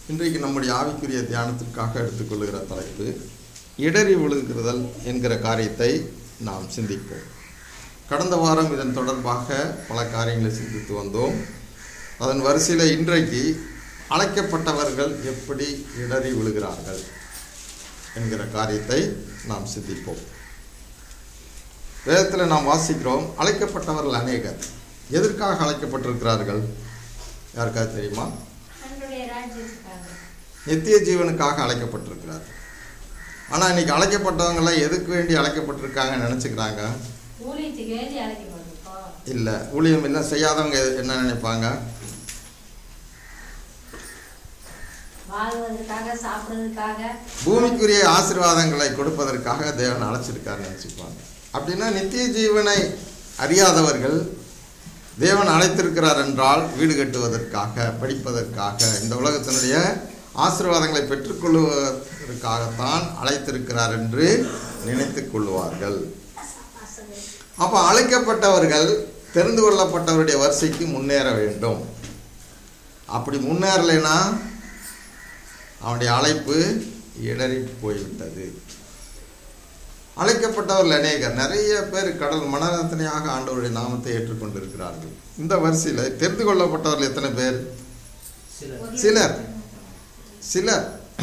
இன்றைக்கு நம்முடைய ஆவிக்குரிய தியானத்திற்காக எடுத்துக்கொள்கிற தலைப்பு இடறி விழுகிறதல் என்கிற காரியத்தை நாம் சிந்திப்போம் கடந்த வாரம் இதன் தொடர்பாக பல காரியங்களை சிந்தித்து வந்தோம் அதன் வரிசையில் இன்றைக்கு அழைக்கப்பட்டவர்கள் எப்படி இடறி விழுகிறார்கள் என்கிற காரியத்தை நாம் சிந்திப்போம் வேதத்தில் நாம் வாசிக்கிறோம் அழைக்கப்பட்டவர்கள் அநேகர் எதற்காக அழைக்கப்பட்டிருக்கிறார்கள் யாருக்காவது தெரியுமா தன்னுடைய ராஜ்யத்துக்காக நித்திய ஜீவனுக்காக அழைக்கப்பட்டிருக்கிறார்கள் ஆனால் இன்னைக்கு அழைக்கப்பட்டவங்களாம் எதுக்கு வேண்டி அழைக்கப்பட்டிருக்காங்கன்னு நினச்சிக்கிறாங்க ஊழியத்துக்கு வேண்டி அழைக்கப்பட்டிருக்கோம் இல்லை ஊழியம் என்ன செய்யாதவங்க என்ன நினைப்பாங்க வாழ்வதற்காக சாப்பிடுறதுக்காக பூமிக்குரிய ஆசீர்வாதங்களை கொடுப்பதற்காக தேவன் அழைச்சிருக்காருன்னு நினச்சிப்பாங்க அப்படின்னா நித்திய ஜீவனை அறியாதவர்கள் தேவன் அழைத்திருக்கிறார் என்றால் வீடு கட்டுவதற்காக படிப்பதற்காக இந்த உலகத்தினுடைய ஆசீர்வாதங்களை பெற்றுக்கொள்வதற்காகத்தான் அழைத்திருக்கிறார் என்று நினைத்துக் கொள்வார்கள் அப்போ அழைக்கப்பட்டவர்கள் தெரிந்து கொள்ளப்பட்டவருடைய வரிசைக்கு முன்னேற வேண்டும் அப்படி முன்னேறலைன்னா அவனுடைய அழைப்பு இடறி போய்விட்டது அழைக்கப்பட்டவர்கள் அநேகர் நிறைய பேர் கடல் மனரத்தனையாக ஆண்டவருடைய நாமத்தை ஏற்றுக்கொண்டிருக்கிறார்கள் இந்த வரிசையில் தெரிந்து கொள்ளப்பட்டவர்கள் எத்தனை பேர் சிலர் சிலர்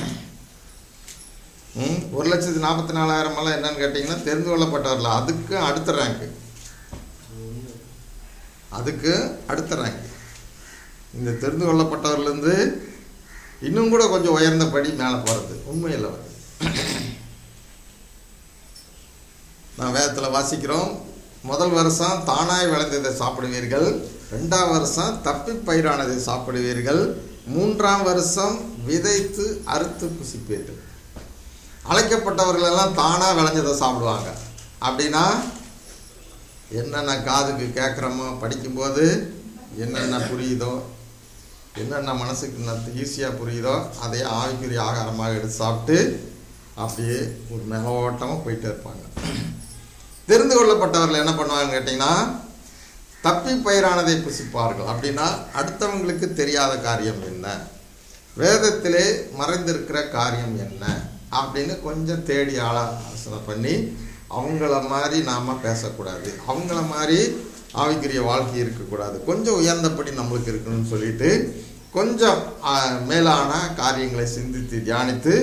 ம், ஒரு லட்சத்தி நாற்பத்தி நாலாயிரம் எல்லாம் என்னன்னு கேட்டிங்கன்னா தெரிந்து கொள்ளப்பட்டவர்கள் அதுக்கு அடுத்த ரேங்க்கு அதுக்கு அடுத்த ரேங்க் இந்த தெரிந்து கொள்ளப்பட்டவர்லேருந்து இன்னும் கூட கொஞ்சம் உயர்ந்த படி மேலே போகிறது உண்மையில் வருது நான் வேதத்தில் வாசிக்கிறோம் முதல் வருஷம் தானாய் விளைந்ததை சாப்பிடுவீர்கள் ரெண்டாம் வருஷம் தப்பி பயிரானதை சாப்பிடுவீர்கள் மூன்றாம் வருஷம் விதைத்து அறுத்து புசிப்பீர்கள் அழைக்கப்பட்டவர்கள் எல்லாம் தானாக விளைஞ்சதை சாப்பிடுவாங்க அப்படின்னா என்னென்ன காதுக்கு கேட்குறோமோ படிக்கும்போது என்னென்ன புரியுதோ என்னென்ன மனசுக்கு ஈஸியாக புரியுதோ அதையே ஆவிக்குரிய ஆகாரமாக எடுத்து சாப்பிட்டு அப்படியே ஒரு நிலவோட்டமாக போயிட்டே இருப்பாங்க தெரிந்து கொள்ளப்பட்டவர்கள் என்ன பண்ணுவாங்க கேட்டிங்கன்னா தப்பி பயிரானதை புசிப்பார்கள் அப்படின்னா அடுத்தவங்களுக்கு தெரியாத காரியம் என்ன வேதத்திலே மறைந்திருக்கிற காரியம் என்ன அப்படின்னு கொஞ்சம் தேடி ஆலோசனை பண்ணி அவங்கள மாதிரி நாம் பேசக்கூடாது அவங்கள மாதிரி ஆவிக்குரிய வாழ்க்கை இருக்கக்கூடாது கொஞ்சம் உயர்ந்தபடி நம்மளுக்கு இருக்கணும்னு சொல்லிட்டு கொஞ்சம் ஆ, மேலான காரியங்களை சிந்தித்து தியானித்து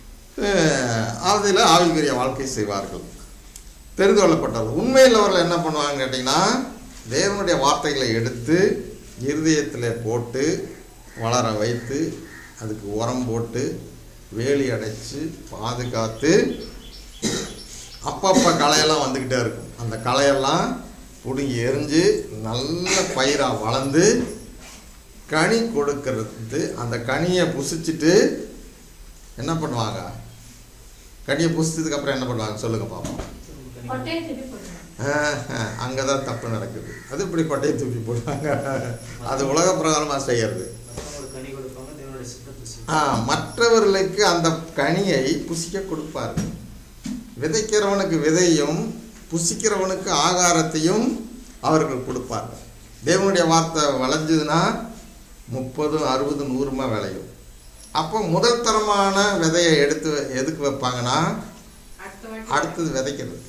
அதில் ஆவிக்குரிய வாழ்க்கை செய்வார்கள் தெரிந்து கொள்ளப்பட்டவர்கள் உண்மையில் அவர்கள் என்ன பண்ணுவாங்க கேட்டிங்கன்னா தேவனுடைய வார்த்தைகளை எடுத்து இருதயத்தில் போட்டு வளர வைத்து அதுக்கு உரம் போட்டு வேலி அடைச்சு பாதுகாத்து அப்பப்போ களையெல்லாம் வந்துக்கிட்டே இருக்கும் அந்த களையெல்லாம் பிடுங்கி எரிஞ்சு நல்ல பயிராக வளர்ந்து கனி கொடுக்கறது அந்த கனியை புசிச்சிட்டு என்ன பண்ணுவாங்க கனியை புசிச்சதுக்கு அப்புறம் என்ன பண்ணுவாங்க சொல்லுங்கள் பார்ப்போம் கொட்டையை திருப்பி போட்டுருவாங்க அங்கே தான் தப்பு நடக்குது அது இப்படி கொட்டையை தூக்கி போடுவாங்க அது உலக பிரகாரமாக செய்யறது ஒரு கனி கொடுப்பாங்க தேவனுடைய சித்தத்தை செய்வாங்க. ஆ, மற்றவர்களுக்கு அந்த கனியை புசிக்க கொடுப்பார்கள் விதைக்கிறவனுக்கு விதையும் புசிக்கிறவனுக்கு ஆகாரத்தையும் அவர்கள் கொடுப்பார்கள் தேவனுடைய வார்த்தை விளைஞ்சதுன்னா முப்பது அறுபது நூறுமா விளையும் அப்போ முதல் தரமான விதையை எடுத்து எதுக்கு வைப்பாங்கன்னா அடுத்த வாட்டி அடுத்தது விதைக்கிறது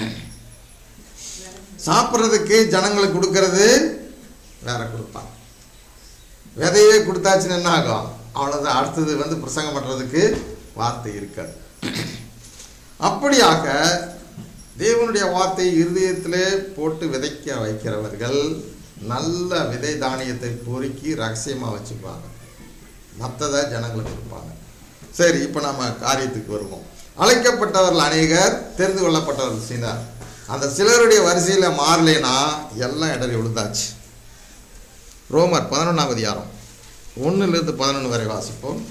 சாப்பிட்றதுக்கு ஜனங்களுக்கு கொடுக்கறது வேற கொடுப்பாங்க விதையே கொடுத்தாச்சுன்னு என்ன ஆகும் அவ்வளோதான் அடுத்தது வந்து பிரசங்கம் பண்ணுறதுக்கு வார்த்தை இருக்காது அப்படியாக தேவனுடைய வார்த்தை இருதயத்திலே போட்டு விதைக்க வைக்கிறவர்கள் நல்ல விதை தானியத்தை பொறுக்கி ரகசியமாக வச்சுக்குவாங்க மற்றதை ஜனங்களுக்கு கொடுப்பாங்க சரி இப்போ நம்ம காரியத்துக்கு வருவோம் அழைக்கப்பட்டவர்கள் அநேகர் தெரிந்து கொள்ளப்பட்டவர்கள் சிலர் அந்த சிலருடைய வரிசையில் மாறலைன்னா எல்லாம் இடறி விழுந்தாச்சு ரோமர் பதினொன்றாம் அதிகாரம் ஒன்றுலேருந்து பதினொன்று வரை வாசிப்போம்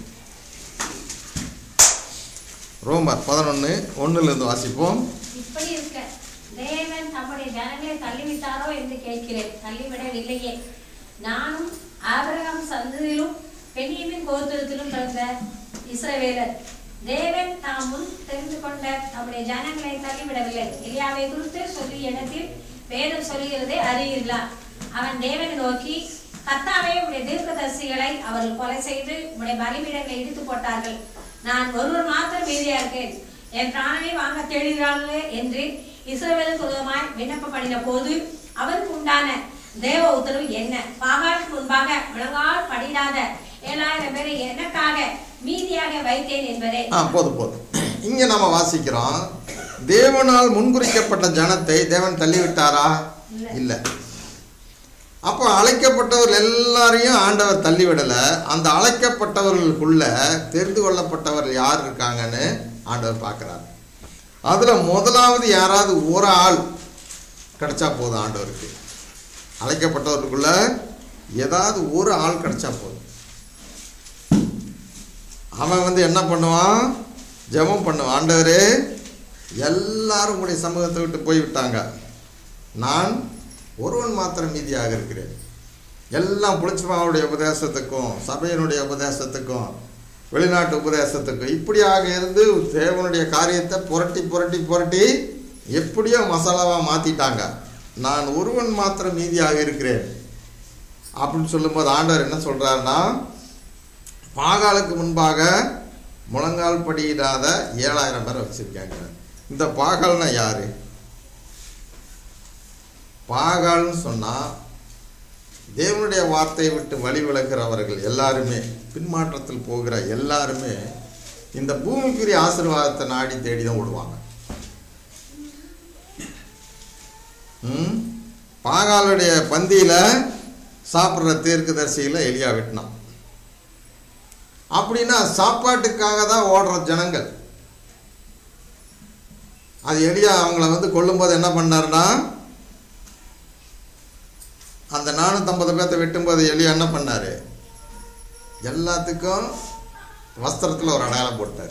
ரோமர் பதினொன்று ஒன்றுலேருந்து வாசிப்போம் இப்படி இருக்க தேவன் தம்முடைய ஜனங்களை தள்ளிவிட்டாரோ என்று கேட்கிறேன் தள்ளிவிடவில்லையே நானும் ஆபிரகாம் சந்ததியிலும் பெண்ணியமின் கோத்திரத்திலும் பிறந்த இஸ்ரவேலர் தேவன் தாம் முன் தெரிந்து கொண்ட தம்முடைய ஜனங்களை தள்ளிவிடவில்லை எலியாவை குறித்து சொல்லிய இடத்தில் வேதம் சொல்லுகிறதை அறியீர்களா அவன் தேவனை நோக்கி கர்த்தாவே உடைய தீர்க்கதரிசிகளை அவர்கள் கொலை செய்து உடைய பலிபீடங்களை இடித்து போட்டார்கள் நான் ஒருவர் மாத்திரம் மீதியா இருக்கேன் என் பிராணனை வாங்க தேடுகிறார்களே என்று இஸ்ரவேலுக்கு விரோதமாய் விண்ணப்பம் பண்ணின போது அவருக்கு உண்டான தேவ உத்தரவு என்ன பாகாலுக்கு முன்பாக முழங்கால் படிடாத ஏழாயிரம் பேரை எனக்காக மீதியாக வைத்தேன் என்பதே ஆ போதும் போதும் இங்கே நம்ம வாசிக்கிறோம் தேவனால் முன்குறிக்கப்பட்ட ஜனத்தை தேவன் தள்ளிவிட்டாரா இல்ல. இல்லை அப்போ அழைக்கப்பட்டவர்கள் எல்லாரையும் ஆண்டவர் தள்ளிவிடலை அந்த அழைக்கப்பட்டவர்களுக்குள்ள தெரிந்து கொள்ளப்பட்டவர்கள் யார் இருக்காங்கன்னு ஆண்டவர் பார்க்குறாரு அதில் முதலாவது யாராவது ஒரு ஆள் கிடைச்சா போதும் ஆண்டவருக்கு அழைக்கப்பட்டவர்களுக்குள்ள ஏதாவது ஒரு ஆள் கிடைச்சா போதும் அவன் வந்து என்ன பண்ணுவான் ஜெபம் பண்ணுவான் ஆண்டவரே எல்லாரும் உங்களுடைய சமூகத்தை விட்டு போய்விட்டாங்க நான் ஒருவன் மாத்திரம் மீதியாக இருக்கிறேன் எல்லாம் புளிச்சமாவுடைய உபதேசத்துக்கும் சபையினுடைய உபதேசத்துக்கும் வெளிநாட்டு உபதேசத்துக்கும் இப்படியாக இருந்து தேவனுடைய காரியத்தை புரட்டி புரட்டி புரட்டி எப்படியோ மசாலாவாக மாற்றிட்டாங்க நான் ஒருவன் மாத்திரம் மீதியாக இருக்கிறேன் அப்படின்னு சொல்லும்போது ஆண்டவர் என்ன சொல்கிறாருன்னா பாகாலுக்கு முன்பாக முழங்கால் படியிடாத ஏழாயிரம் பேரை வச்சுருக்காங்க இந்த பாகால்னா யாரு பாகால்னு சொன்னால் தேவனுடைய வார்த்தையை விட்டு வழி விலகிறவர்கள் எல்லாருமே பின்மாற்றத்தில் போகிற எல்லாருமே இந்த பூமிக்குரிய ஆசீர்வாதத்தை நாடி தேடி தான் விடுவாங்க ம்? பாகாலுடைய பந்தியில் சாப்பிட்ற தீர்க்கதரிசியில் எலியா வெட்டினான் அப்படின்னா சாப்பாட்டுக்காக தான் ஓடுற ஜனங்கள் அது எலியா அவங்கள வந்து கொல்லும்போது என்ன பண்ணாருன்னா அந்த நானூற்றம்பது பேர்த்த வெட்டும்போது எலியா என்ன பண்ணார் எல்லாத்துக்கும் வஸ்திரத்தில் ஒரு அடையாளம் போட்டார்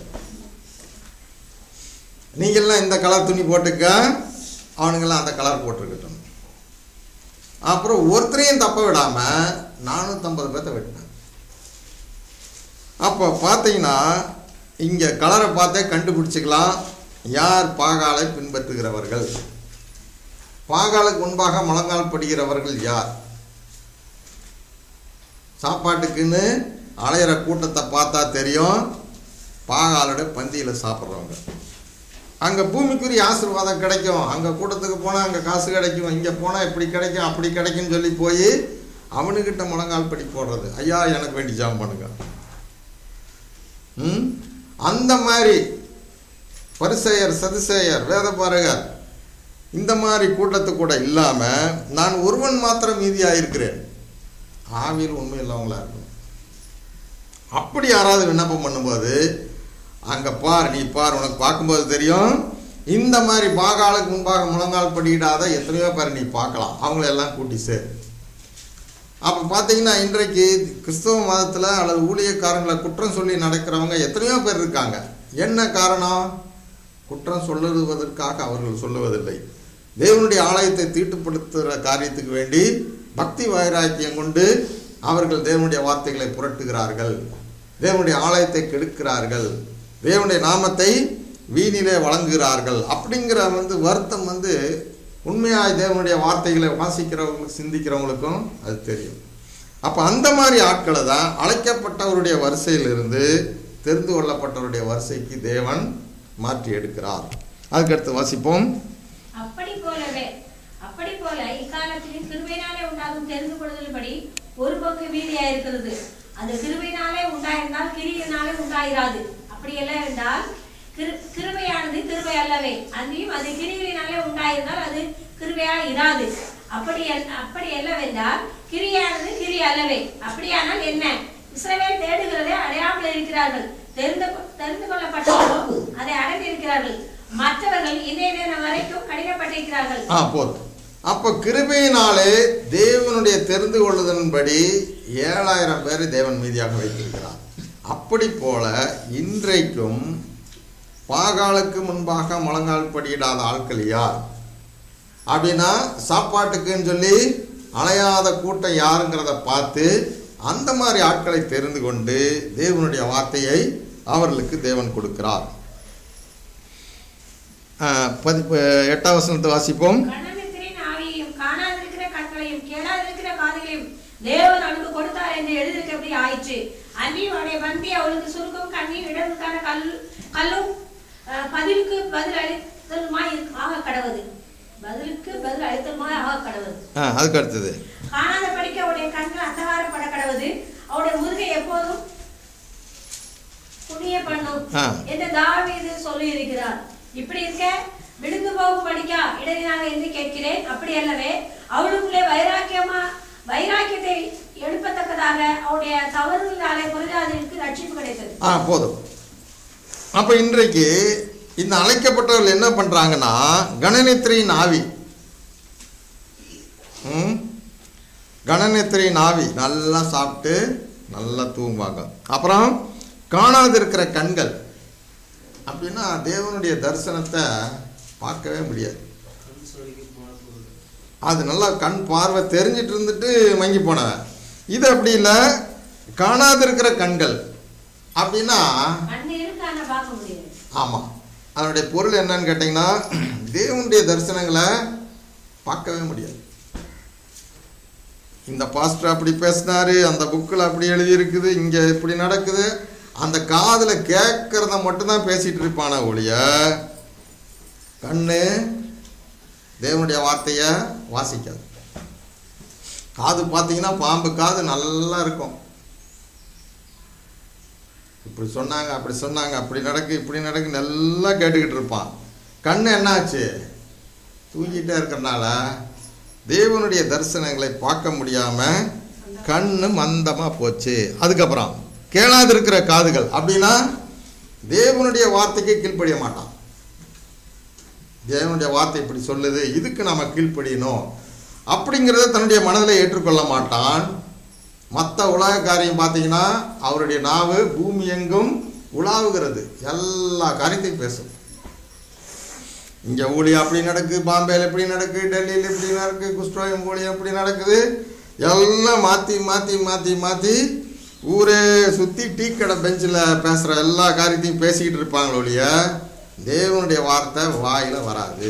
நீங்கள்லாம் இந்த கலர் துணி போட்டுக்க அவனுங்கெல்லாம் அந்த கலர் போட்டிருக்கட்டும் அப்புறம் ஒருத்தரையும் தப்ப விடாமல் நானூற்றம்பது பேர்த்த வெட்டினான் அப்போ பார்த்தீங்கன்னா இங்கே கலரை பார்த்தே கண்டுபிடிச்சிக்கலாம் யார் பாகாலை பின்பற்றுகிறவர்கள் பாகாலுக்கு முன்பாக முழங்கால் படுகிறவர்கள் யார் சாப்பாட்டுக்குன்னு அலையிற கூட்டத்தை பார்த்தா தெரியும் பாகாலோட பந்தியில் சாப்பிட்றவங்க அங்கே பூமிக்குரிய ஆசீர்வாதம் கிடைக்கும் அங்கே கூட்டத்துக்கு போனால் அங்கே காசு கிடைக்கும் இங்கே போனால் இப்படி கிடைக்கும் அப்படி கிடைக்கும்னு சொல்லி போய் அவனுக்கிட்ட முழங்கால் படி போடுறது ஐயா எனக்கு வேண்டி ஜாம் பண்ணுங்க ம் அந்த மாதிரி பரிசெயர் சதுசேயர் வேதபாரகர் இந்த மாதிரி கூட்டத்து கூட இல்லாமல் நான் ஒருவன் மாத்திரம் மீதியாக இருக்கிறேன் ஆவியில் உண்மை இல்லாமங்களா இருக்கணும் அப்படி யாராவது விண்ணப்பம் பண்ணும்போது அங்கே பார் நீ பார் உனக்கு பார்க்கும்போது தெரியும் இந்த மாதிரி பாகாலுக்கு முன்பாக முழங்கால் படியிடாத எத்தனையோ பேர் நீ பார்க்கலாம் அவங்கள எல்லாம் கூட்டி சேர் அப்போ பார்த்தீங்கன்னா இன்றைக்கு கிறிஸ்தவ மதத்தில் அல்லது ஊழியக்காரங்களை குற்றம் சொல்லி நடக்கிறவங்க எத்தனையோ பேர் இருக்காங்க என்ன காரணம் குற்றம் சொல்லுவதற்காக அவர்கள் சொல்லுவதில்லை தேவனுடைய ஆலயத்தை தீட்டுப்படுத்துகிற காரியத்துக்கு வேண்டி பக்தி வைராக்கியம் கொண்டு அவர்கள் தேவனுடைய வார்த்தைகளை புரட்டுகிறார்கள் தேவனுடைய ஆலயத்தை கெடுக்கிறார்கள் தேவனுடைய நாமத்தை வீணிலே வழங்குகிறார்கள் அப்படிங்கிற வந்து வருத்தம் வந்து உண்மையாய் தேவனுடைய வார்த்தைகளை வாசிக்கிறவங்களுக்கு சிந்திக்கிறவங்களுக்கும் அது தெரியும் அப்போ அந்த மாதிரி ஆட்களை தான் அழைக்கப்பட்டவருடைய வரிசையிலிருந்து தெரிந்து கொள்ளப்பட்டவருடைய வரிசைக்கு தேவன் மாற்றி எடுக்கிறார் அதுக்கடுத்து வாசிப்போம் அப்படி போலவே அப்படி போல இக்காலத்தில் கிருபையினாலே உண்டாகும் தெரிந்து கொள்ளுதல்படி ஒரு பங்கு மீதியா இருக்கிறது அது கிருபையினாலே உண்டாயிருந்தால் கிரியினாலே உண்டாயிராது அப்படி எல்லாம் என்றால் கிரு கிருபையானது கிருபை அல்லவே அன்றியும் அது கிரியினாலே உண்டாயிருந்தால் அது கிருபையா இராது அப்படி அல்- அப்படி அல்லவென்றால் கிரியானது கிரி அல்லவே அப்படியானால் என்ன இஸ்ரவேல் தேடுகிறதை அடையாமல் இருக்கிறார்கள் தெரிந்து கொ- தெரிந்து கொள்ளப்பட்டவர்களோ அதை அடைந்திருக்கிறார்கள் மற்றவர்கள் இன்றைய நேரம் வரைக்கும் கடினப்பட்டிருக்கிறார்கள் ஆ போதும் அப்போ கிருபையினாலே தேவனுடைய தெரிந்து கொள்ளுதலின்படி ஏழாயிரம் பேரை தேவன் மீதியாக வைத்திருக்கிறார் அப்படி போல இன்றைக்கும் பாகாலுக்கு முன்பாக முழங்கால் படியிடாத ஆட்கள் யார் அப்படின்னா சாப்பாட்டுக்குன்னு சொல்லி அலையாத கூட்டம் யாருங்கிறத பார்த்து அந்த மாதிரி ஆட்களை தெரிந்து கொண்டு தேவனுடைய வார்த்தையை அவர்களுக்கு தேவன் கொடுக்கிறார் ஆ, பதிப்பு எட்டாம் வசனத்தை வாசிப்போம் கண்ணமித்திரின் ஆவியையும் காணாதிருக்கிற கண்களையும் கேளாதிருக்கிற காதுகளையும் தேவன் அவனுக்கு கொடுத்தார் என்று எழுதியிருக்கிறபடி ஆயிற்று அன்றியும் அவனுடைய பந்தி அவளுக்கு சுருக்கம் கண்ணியும் இடதுக்கான கல் கல்லும் அஹ், பதிலுக்கு பதில் அளித்தலுமாய் இருக்கு- ஆக கடவுது பதிலுக்கு பதில் அளித்தலுமாய் ஆக கடவுது ஆ அதுக்கு அடுத்தது காணாத படிக்க அவருடைய கண்கள் அந்தகாரப்பட கடவுது அவருடைய முதுகை எப்போதும் புண்ணிய பண்ணும் ஆ. என்று தாவீது சொல்லி இருக்கிறார் இப்படி இருக்க விழுந்து போகும் படிக்கா இடறினாங்க என்று கேட்கிறேன் அப்படி அல்லவே அவளுக்குள்ளே வைராக்கியமா வைராக்கியத்தை எடுப்பத்தக்கதாக அவருடைய தவறுகளாலே புரிதாதிற்கு ரட்சிப்பு கிடைத்தது ஆ போதும் அப்போ இன்றைக்கு இந்த அழைக்கப்பட்டவர்கள் என்ன பண்ணுறாங்கன்னா கணனித்திரியின் ஆவி ம் கணனித்திரியின் ஆவி நல்லா சாப்பிட்டு நல்லா தூங்குவாங்க அப்புறம் காணாதிருக்கிற கண்கள் அப்படின்னா தேவனுடைய தரிசனத்தை பார்க்கவே முடியாது கண் சொருகி போன பொருள் அது நல்லா கண் பார்வை தெரிஞ்சிட்டு இருந்துட்டு மங்கி போனவன் இது அப்படி இல்லை காணாதிருக்கிற கண்கள் அப்படின்னா கண்ணு இருக்கு ஆனா பார்க்க முடியாது ஆமாம் அதனுடைய பொருள் என்னன்னு கேட்டிங்கன்னா தேவனுடைய தரிசனங்களை பார்க்கவே முடியாது இந்த பாஸ்டர் அப்படி பேசினாரு அந்த புக்கில் அப்படி எழுதியிருக்குது இங்கே இப்படி நடக்குது அந்த காதில் கேட்குறத மட்டும்தான் பேசிகிட்டு இருப்பானே ஒழிய கண்ணு தேவனுடைய வார்த்தையை வாசிக்காது காது பார்த்தீங்கன்னா பாம்பு காது நல்லா இருக்கும் இப்படி சொன்னாங்க அப்படி சொன்னாங்க அப்படி நடக்கு இப்படி நடக்கு நல்லா கேட்டுக்கிட்டு இருப்பான் கண்ணு என்னாச்சு தூங்கிட்டே இருக்கிறனால தேவனுடைய தரிசனங்களை பார்க்க முடியாம கண்ணு மந்தமாக போச்சு அதுக்கப்புறம் கேளாதிருக்கிற காதுகள் அப்படின்னா தேவனுடைய வார்த்தைக்கு கீழ்ப்படிய மாட்டான் தேவனுடைய வார்த்தை இப்படி சொல்லுது இதுக்கு நாம கீழ்ப்படியணும் அப்படிங்கிறத தன்னுடைய மனதில் ஏற்றுக்கொள்ள மாட்டான் மற்ற உலக காரியம் பார்த்தீங்கன்னா அவருடைய நாவு பூமி எங்கும் உலாவுகிறது எல்லா காரியத்தையும் பேசும் இங்கே ஊழியம் அப்படி நடக்குது பாம்பேல இப்படி நடக்குது டெல்லியில் இப்படி நடக்குது குஷ்டோயம் ஊழியம் இப்படி நடக்குது எல்லாம் மாற்றி மாற்றி மாற்றி மாற்றி ஊரே சுற்றி டீ கடை பெஞ்சில் பேசுகிற எல்லா காரியத்தையும் பேசிக்கிட்டு இருப்பாங்களோ ஒழிய தேவனுடைய வார்த்தை வாயில் வராது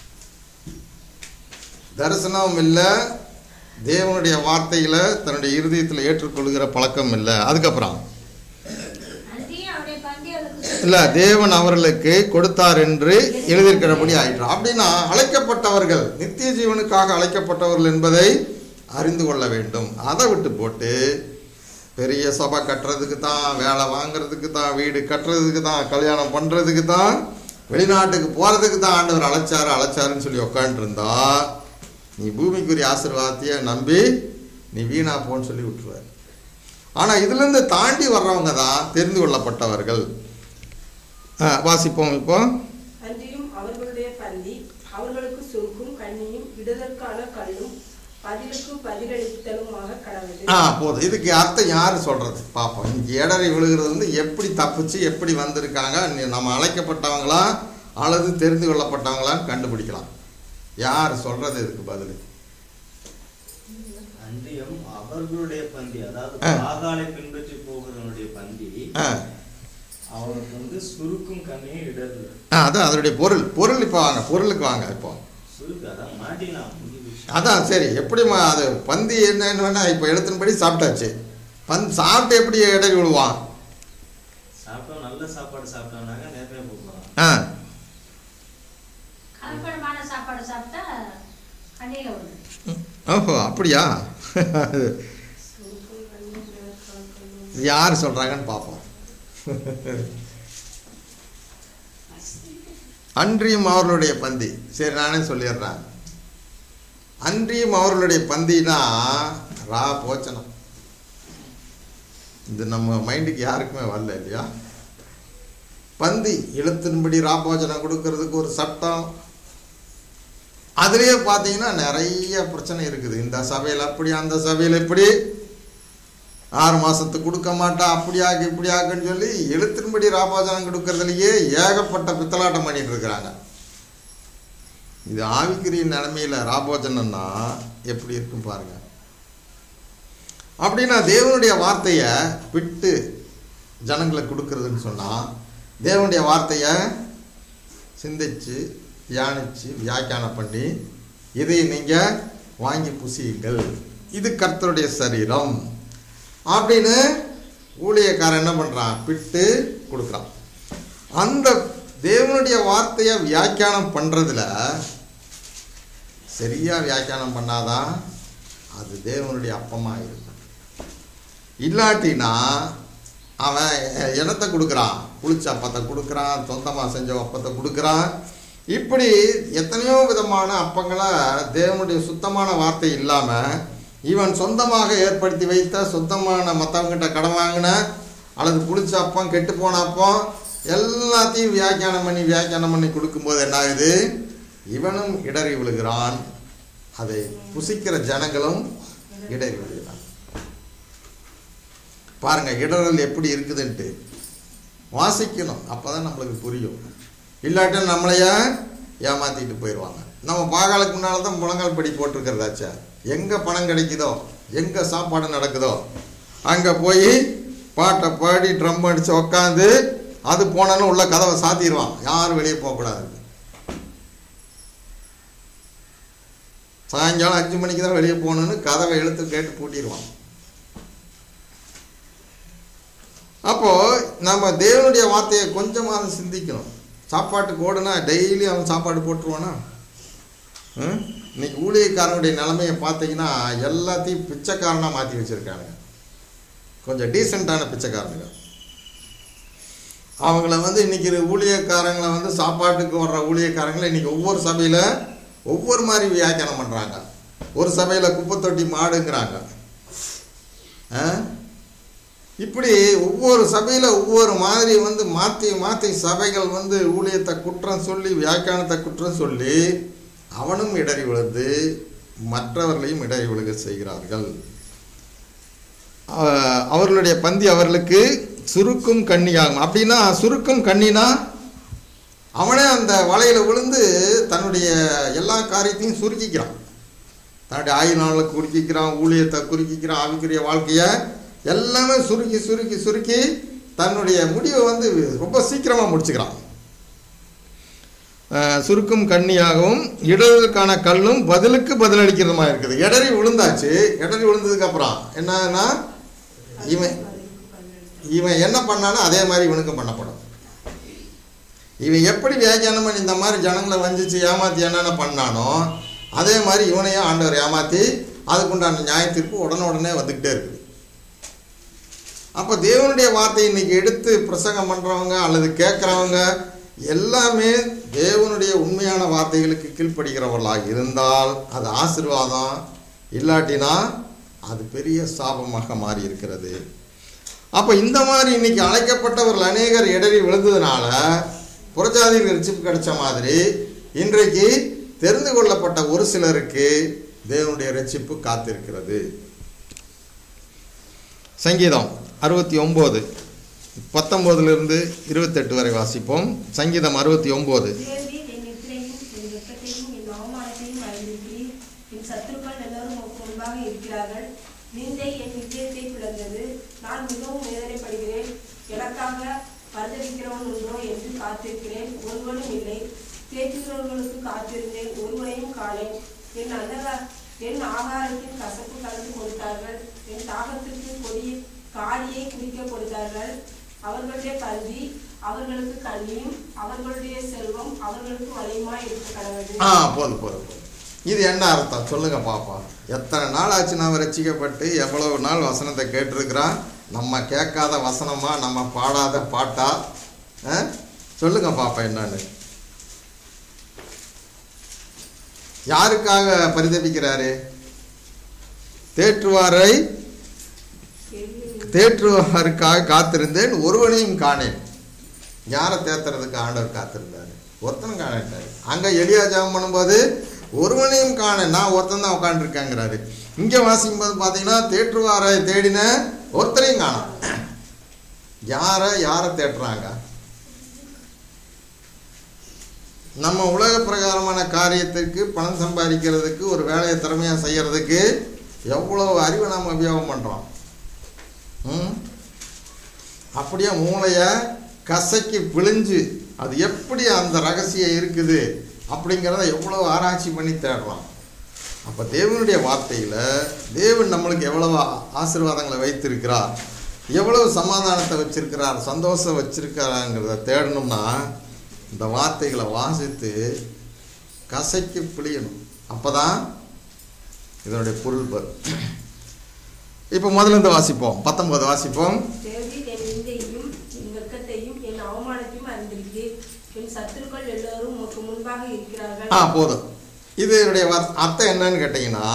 தரிசனம் இல்லை தேவனுடைய வார்த்தைகளை தன்னுடைய இருதயத்தில் ஏற்றுக்கொள்கிற பழக்கம் இல்லை அதுக்கப்புறம் அன்றியும் அவருடைய பந்தி அவளுக்கு இல்லை தேவன் அவர்களுக்கு கொடுத்தார் என்று எழுதியிருக்கிறபடி ஆயிற்று அப்படின்னா அழைக்கப்பட்டவர்கள் நித்திய ஜீவனுக்காக அழைக்கப்பட்டவர்கள் என்பதை அறிந்து கொள்ள வேண்டும் அதை விட்டு போட்டு பெரிய சபை கட்டுறதுக்கு தான் வேலை வாங்குறதுக்கு தான் வீடு கட்டுறதுக்கு தான் கல்யாணம் பண்ணுறதுக்கு தான் வெளிநாட்டுக்கு போகிறதுக்கு தான் ஆண்டவர் அழைச்சாரு அழைச்சாருன்னு சொல்லி உக்காந்துருந்தா நீ பூமிக்குரிய ஆசீர்வாதத்தையே நம்பி நீ வீணா போன்னு சொல்லி விட்டுருவார் ஆனால் இதுலேருந்து தாண்டி வர்றவங்க தான் தெரிந்து கொள்ளப்பட்டவர்கள் ஆ, வாசிப்போம் இப்போ அன்றியும் அவர்களுடைய பந்தி அவர்களுக்கு சுருக்கும் கண்ணியும் விடுதற்கான கல்லும் பதிலுக்கு பதிலளித்தலுமாக கடவுது ஆ போதும் இதுக்கு அர்த்தம் யார் சொல்கிறது பார்ப்போம் இங்கே இடறி விழுகிறது வந்து எப்படி தப்பிச்சு எப்படி வந்திருக்காங்க நி- நம்ம அழைக்கப்பட்டவங்களா அல்லது தெரிந்து கொள்ளப்பட்டவங்களான்னு கண்டுபிடிக்கலாம் யார் சொல்கிறது இதுக்கு பதில் அன்றியும் அவர்களுடைய பந்தி அதாவது ஆ. பாகாலை பின்பற்றி போகிறவனுடைய பந்தி ஆ அவனுக்கு வந்து சுருக்கும் கண்ணையும் இடர்ல ஆ அதான் அதனுடைய பொருள் பொருள் இப்போ வாங்க பொருளுக்கு வாங்க இப்போ சுருக்கு அதான் மாட்டினா முடிவு அதான் சரி எப்படிம்மா அது பந்தி என்னன்னு வேணா இப்போ எழுத்தின்படி சாப்பிட்டாச்சு பந்த் சாப்பிட்டு எப்படி இடறி விழுவான் சாப்பிட்டோம் நல்ல சாப்பாடு சாப்பிட்டோம்னாக்க நிறைய போகலாம் ஆ கலப்படமான சாப்பாடு சாப்பிட்டா கண்ணில விழுது ஓஹோ அப்படியா இது யார் சொல்கிறாங்கன்னு பார்ப்போம் அன்றியும் அவர்களுடைய பந்தி சரி நானே சொல்லிடுறேன் அன்றியும் அவர்களுடைய பந்தினா ரா போச்சனம் இது நம்ம மைண்டுக்கு யாருக்குமே வரல இல்லையா பந்தி எழுத்தின்படி ராபோஜனம் கொடுக்கறதுக்கு ஒரு சட்டம் அதுலேயே பார்த்தீங்கன்னா நிறைய பிரச்சனை இருக்குது இந்த சபையில் அப்படி அந்த சபையில் இப்படி ஆறு மாதத்துக்கு கொடுக்க மாட்டா அப்படியாக்கு இப்படியாக்குன்னு சொல்லி எழுத்தின்படி ராபோஜனம் கொடுக்கறதுலையே ஏகப்பட்ட பித்தலாட்டம் பண்ணிட்டு இருக்கிறாங்க இது ஆவிக்குரிய நிலைமையில் ராபோஜனம்னா எப்படி இருக்கும் பாருங்க அப்படின்னா தேவனுடைய வார்த்தையை விட்டு ஜனங்களுக்கு கொடுக்கறதுன்னு சொன்னால் தேவனுடைய வார்த்தையை சிந்திச்சு தியானிச்சு வியாக்கியானம் பண்ணி இதை நீங்கள் வாங்கி புசியுங்கள் இது கர்த்தருடைய சரீரம் அப்படின்னு ஊழியக்காரன் என்ன பண்ணுறான் பிட்டு கொடுக்குறான் அந்த தேவனுடைய வார்த்தையை வியாக்கியானம் பண்ணுறதுல சரியாக வியாக்கியானம் பண்ணாதான் அது தேவனுடைய அப்பமாக இருக்கும் இல்லாட்டினா அவன் இனத்தை கொடுக்குறான் புளிச்ச அப்பத்தை கொடுக்குறான் சொந்தமாக செஞ்ச அப்பத்தை கொடுக்குறான் இப்படி எத்தனையோ விதமான அப்பங்களை தேவனுடைய சுத்தமான வார்த்தை இல்லாமல் இவன் சொந்தமாக ஏற்படுத்தி வைத்த சொந்தமான மற்றவங்கிட்ட கடன் வாங்கின அல்லது புளிச்ச அப்பம் கெட்டு போன அப்பம் எல்லாத்தையும் வியாக்கியானம் பண்ணி வியாக்கியானம் பண்ணி கொடுக்கும்போது என்ன ஆகுது இவனும் இடறி விழுகிறான் அதை புசிக்கிற ஜனங்களும் இடறி விழுகிறான் பாருங்க இடறல் எப்படி இருக்குதுன்ட்டு வாசிக்கணும் அப்பதான் நம்மளுக்கு புரியும் இல்லாட்டி நம்மளைய ஏமாத்திட்டு போயிடுவாங்க நம்ம பாகாலுக்கு முன்னால் தான் முழங்கால் படி போட்டிருக்கிறதாச்சா எங்கே பணம் கிடைக்குதோ எங்கே சாப்பாடு நடக்குதோ அங்கே போய் பாட்டை பாடி ட்ரம் அடித்து உக்காந்து அது போனாலும் உள்ள கதவை சாத்திடுவான் யாரும் வெளியே போகக்கூடாது சாயங்காலம் அஞ்சு மணிக்கு தான் வெளியே போகணுன்னு கதவை இழுத்து கேட்டு பூட்டிடுவான் அப்போ நம்ம தேவனுடைய வார்த்தையை கொஞ்சமாவது சிந்திக்கணும் சாப்பாட்டுக்கு ஓடுனா டெய்லி அவன் சாப்பாடு போட்டுருவானா ம்? இன்னைக்கு ஊழியக்காரனுடைய நிலைமையை பார்த்தீங்கன்னா எல்லாத்தையும் பிச்சைக்காரனாக மாற்றி வச்சுருக்கானுங்க கொஞ்சம் டீசெண்டான பிச்சைக்காரனுங்க அவங்கள வந்து இன்னைக்கு ஊழியக்காரங்களை வந்து சாப்பாட்டுக்கு வர்ற ஊழியக்காரங்களை இன்னைக்கு ஒவ்வொரு சபையில் ஒவ்வொரு மாதிரி வியாக்கியானம் பண்ணுறாங்க ஒரு சபையில் குப்பைத்தொட்டி மாடுங்கிறாங்க ஆ? இப்படி ஒவ்வொரு சபையில் ஒவ்வொரு மாதிரி வந்து மாற்றி மாற்றி சபைகள் வந்து ஊழியத்தை குற்றம் சொல்லி வியாக்கியானத்தை குற்றம் சொல்லி அவனும் இடறி விழுந்து மற்றவர்களையும் இடறி விழுக செய்கிறார்கள் அஹ் அவர்களுடைய பந்தி அவர்களுக்கு சுருக்கும் கண்ணியாகும் அப்படின்னா சுருக்கும் கண்ணினா அவனே அந்த வலையில் விழுந்து தன்னுடைய எல்லா காரியத்தையும் சுருக்கிக்கிறான் தன்னுடைய ஆயுள் நாளில் குறுக்கிக்கிறான் ஊழியத்தை குறுக்கிக்கிறான் ஆவிக்குரிய வாழ்க்கையை எல்லாமே சுருக்கி சுருக்கி சுருக்கி தன்னுடைய முடிவை வந்து ரொம்ப சீக்கிரமாக முடிச்சுக்கிறான் அஹ் சுருக்கும் கண்ணியாகவும் இடருக்கான கல்லும் பதிலுக்கு பதிலளிக்கிறதுமா இருக்குது இடறி விழுந்தாச்சு இடறி விழுந்ததுக்கு அப்புறம் என்னன்னா இவன் இவன் என்ன பண்ணானோ அதே மாதிரி இவனுக்கும் பண்ணப்படும் இவன் எப்படி வியாக்கியானம் பண்ணி இந்த மாதிரி ஜனங்களை வஞ்சிச்சு ஏமாத்தி என்னென்ன பண்ணானோ அதே மாதிரி இவனையும் ஆண்டவர் ஏமாத்தி அதுக்குண்டான நியாயத்தீர்ப்பு உடனே உடனே வந்துக்கிட்டே இருக்குது அப்போ தேவனுடைய வார்த்தையை இன்னைக்கு எடுத்து பிரசங்கம் பண்ணுறவங்க அல்லது கேட்குறவங்க எல்லாமே தேவனுடைய உண்மையான வார்த்தைகளுக்கு கீழ்ப்படுகிறவர்களாக இருந்தால் அது ஆசீர்வாதம் இல்லாட்டினா அது பெரிய சாபமாக மாறி இருக்கிறது அப்போ இந்த மாதிரி இன்னைக்கு அழைக்கப்பட்டவர்கள் அநேகர் இடறி விழுந்ததுனால புறஜாதியில் ரட்சிப்பு கிடைச்ச மாதிரி இன்றைக்கு தெரிந்து கொள்ளப்பட்ட ஒரு சிலருக்கு தேவனுடைய ரட்சிப்பு காத்திருக்கிறது சங்கீதம் அறுபத்தி ஒம்பது பத்தொம்போதுலேருந்து இருபத்தெட்டு வரை வாசிப்போம் சங்கீதம் அறுபத்தி ஒம்பது தேவரீர் என் நித்திரையும் என் வெட்கத்தையும் என் அவமானத்தையும் அறிந்திருக்கிறீர் என் சத்துருக்கள் எல்லாரும் உமக்கு முன்பாக இருக்கிறார்கள் நிந்தை என் நிச்சயத்தை பிளந்தது நான் மிகவும் வேதனைப்படுகிறேன் எனக்காக பரிதவிக்கிறவன் உண்டோ என்று காத்திருக்கிறேன் ஒருவனும் இல்லை தேற்றுகிறவர்களுக்கு காத்திருந்தேன் ஒருவனையும் காணேன் என் அன்னக என் ஆகாரத்தின் கசப்பு கலந்து கொடுத்தார்கள் என் தாகத்திற்கு கொடிய காடியை குடிக்க கொடுத்தார்கள் அவர்களுடைய கல்வி அவர்களுக்கு கல்வியும் அவர்களுடைய செல்வம் அவர்களுக்கு வலியுமாய் இருக்க கடவுள் ஆ போதும் போதும் போதும் இது என்ன அர்த்தம் சொல்லுங்க பாப்பா எத்தனை நாள் ஆச்சு நாம் ரசிக்கப்பட்டு எவ்வளவு நாள் வசனத்தை கேட்டிருக்கிறான் நம்ம கேட்காத வசனமா நம்ம பாடாத பாட்டா ஆ? சொல்லுங்க பாப்பா என்னன்னு யாருக்காக பரிதபிக்கிறாரு தேற்றுவாரை தேற்றுவாருக்காக காத்திருந்தேன் ஒருவனையும் காணேன் யாரை தேத்துறதுக்கு ஆண்டவர் காத்திருந்தாரு ஒருத்தனும் காணட்டாரு அங்கே எளியா ஜெபம் பண்ணும்போது ஒருவனையும் காண நான் ஒருத்தன் தான் உட்காந்துருக்கேங்கிறாரு இங்கே வாசிக்கும் போது பார்த்தீங்கன்னா தேற்றுவாரை தேடின ஒருத்தரையும் காணோம் யாரை யாரை தேட்டுறாங்க நம்ம உலக பிரகாரமான காரியத்திற்கு பணம் சம்பாதிக்கிறதுக்கு ஒரு வேலையை திறமையாக செய்யறதுக்கு எவ்வளோ அறிவை நாம் உபயோகம் பண்ணுறோம் ம் அப்படியே மூளையை கசக்கி பிழிஞ்சு அது எப்படி அந்த ரகசியம் இருக்குது அப்படிங்கிறத எவ்வளோ ஆராய்ச்சி பண்ணி தேடுறோம் அப்போ தேவனுடைய வார்த்தையில் தேவன் நம்மளுக்கு எவ்வளவு ஆசீர்வாதங்களை வைத்திருக்கிறார் எவ்வளவு சமாதானத்தை வச்சிருக்கிறார் சந்தோஷம் வச்சிருக்கிறாங்கிறத தேடணும்னா இந்த வார்த்தைகளை வாசித்து கசைக்கு பிழியணும் அப்போ தான் இதனுடைய பொருள் வரும் இப்போ முதல்ல இருந்து வாசிப்போம் பத்தொன்பது வாசிப்போம் தேவரீர் என் நிந்தையையும் என் வெட்கத்தையும் என் அவமானத்தையும் அறிந்திருக்கிறேன் என் சத்துருக்கள் எல்லோரும் உமக்கு முன்பாக இருக்கிறார்கள் ஆ போதும் இதனுடைய வ- அர்த்தம் என்னன்னு கேட்டிங்கன்னா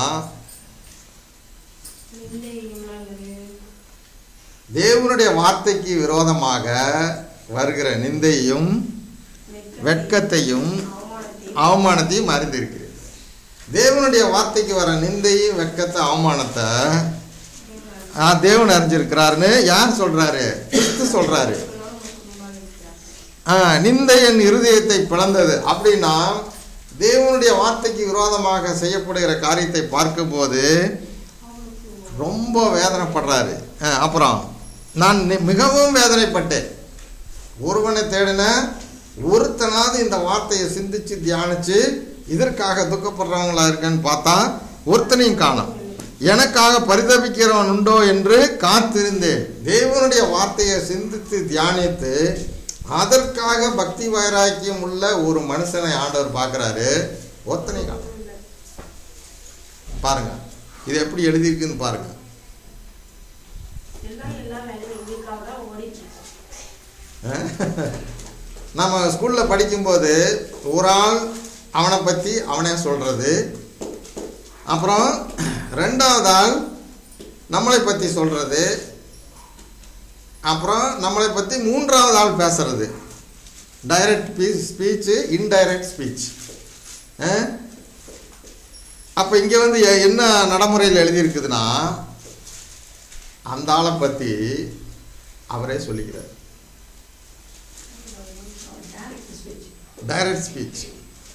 நிந்தையும்னாங்கிறது தேவனுடைய வார்த்தைக்கு விரோதமாக வருகிற நிந்தையும் வெட்கத்தையும் அவமானத்தையும் அவமானத்தையும் அறிந்திருக்கிறேன் தேவனுடைய வார்த்தைக்கு வர நிந்தையும் வெட்கத்தை அவமானத்தை ஆ, தேவன் அறிஞ்சிருக்கிறாருன்னு யார் சொல்றாரு கிறிஸ்து சொல்றாரு எல்லோரும் உமக்கு முன்பாக இருக்கிறார்கள் ஆ, நிந்தை என் இருதயத்தை பிளந்தது அப்படின்னா தேவனுடைய வார்த்தைக்கு விரோதமாக செய்யப்படுகிற காரியத்தை பார்க்கும்போது ரொம்ப வேதனைப்படுறாரு ஆ, அப்புறம் நான் நி- மிகவும் வேதனைப்பட்டேன் ஒருவனை தேடின ஒருத்தனாவது இந்த வார்த்தையை சிந்திச்சு தியானிச்சு இதற்காக துக்கப்படுறவங்களா இருக்கேன்னு பார்த்தா ஒருத்தனையும் காணோம் எனக்காக பரிதபிக்கிறவன் உண்டோ என்று காத்திருந்தேன் தேவனுடைய வார்த்தையை சிந்தித்து தியானித்து அதற்காக பக்தி வைராக்கியம் உள்ள ஒரு மனுஷனை ஆண்டவர் பார்க்குறாரு ஒருத்தனையும் காணோம் பாருங்க இது எப்படி எழுதியிருக்குன்னு பாருங்க எல்லாம் எல்லா வேலையும் எங்களுக்காக தான் ஓடிட்டு இருக்கோம் நம்ம ஸ்கூலில் படிக்கும்போது ஒரு ஆள் அவனை பற்றி அவனே சொல்கிறது அப்புறம் ரெண்டாவது ஆள் நம்மளை பற்றி சொல்கிறது அப்புறம் நம்மளை பற்றி மூன்றாவது ஆள் பேசுறது டைரக்ட் ஸ்பீச்சு இன்டைரக்ட் ஸ்பீச் அப்போ இங்கே வந்து எ- என்ன நடைமுறையில் எழுதியிருக்குதுன்னா அந்த ஆளை பற்றி அவரே சொல்லிக்கிறார் டைரக்ட் ஸ்பீச்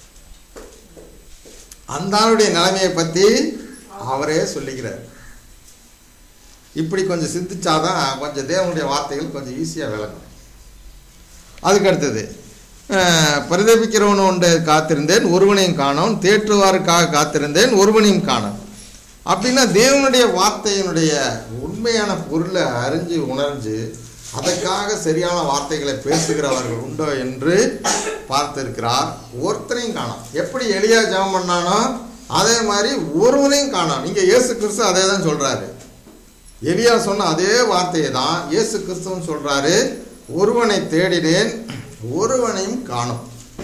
அந்த ஆளுடைய நிலைமையை பற்றி அவரே சொல்லிக்கிறார் இப்படி கொஞ்சம் சிந்திச்சாதான் கொஞ்சம் தேவனுடைய வார்த்தைகள் கொஞ்சம் ஈஸியாக விளங்கும் அதுக்கு அடுத்தது அஹ், பரிதபிக்கிறவன் உண்டு காத்திருந்தேன் ஒருவனையும் காணோம் தேற்றுவாருக்காக காத்திருந்தேன் ஒருவனையும் காணோம் அப்படின்னா தேவனுடைய வார்த்தையினுடைய உண்மையான பொருளை அறிஞ்சு உணர்ந்து அதற்காக சரியான வார்த்தைகளை பேசுகிறவர்கள் உண்டோ என்று பார்த்திருக்கிறார் ஒருத்தரையும் காணோம் எப்படி எளியா ஜெபம் பண்ணானோ அதே மாதிரி ஒருவனையும் காணோம் இங்கே இயேசு கிறிஸ்து அதே தான் சொல்கிறாரு எலியா சொன்ன அதே வார்த்தையை தான் இயேசு கிறிஸ்துவும் சொல்றாரு ஒருவனை தேடினேன் ஒருவனையும் காணோம்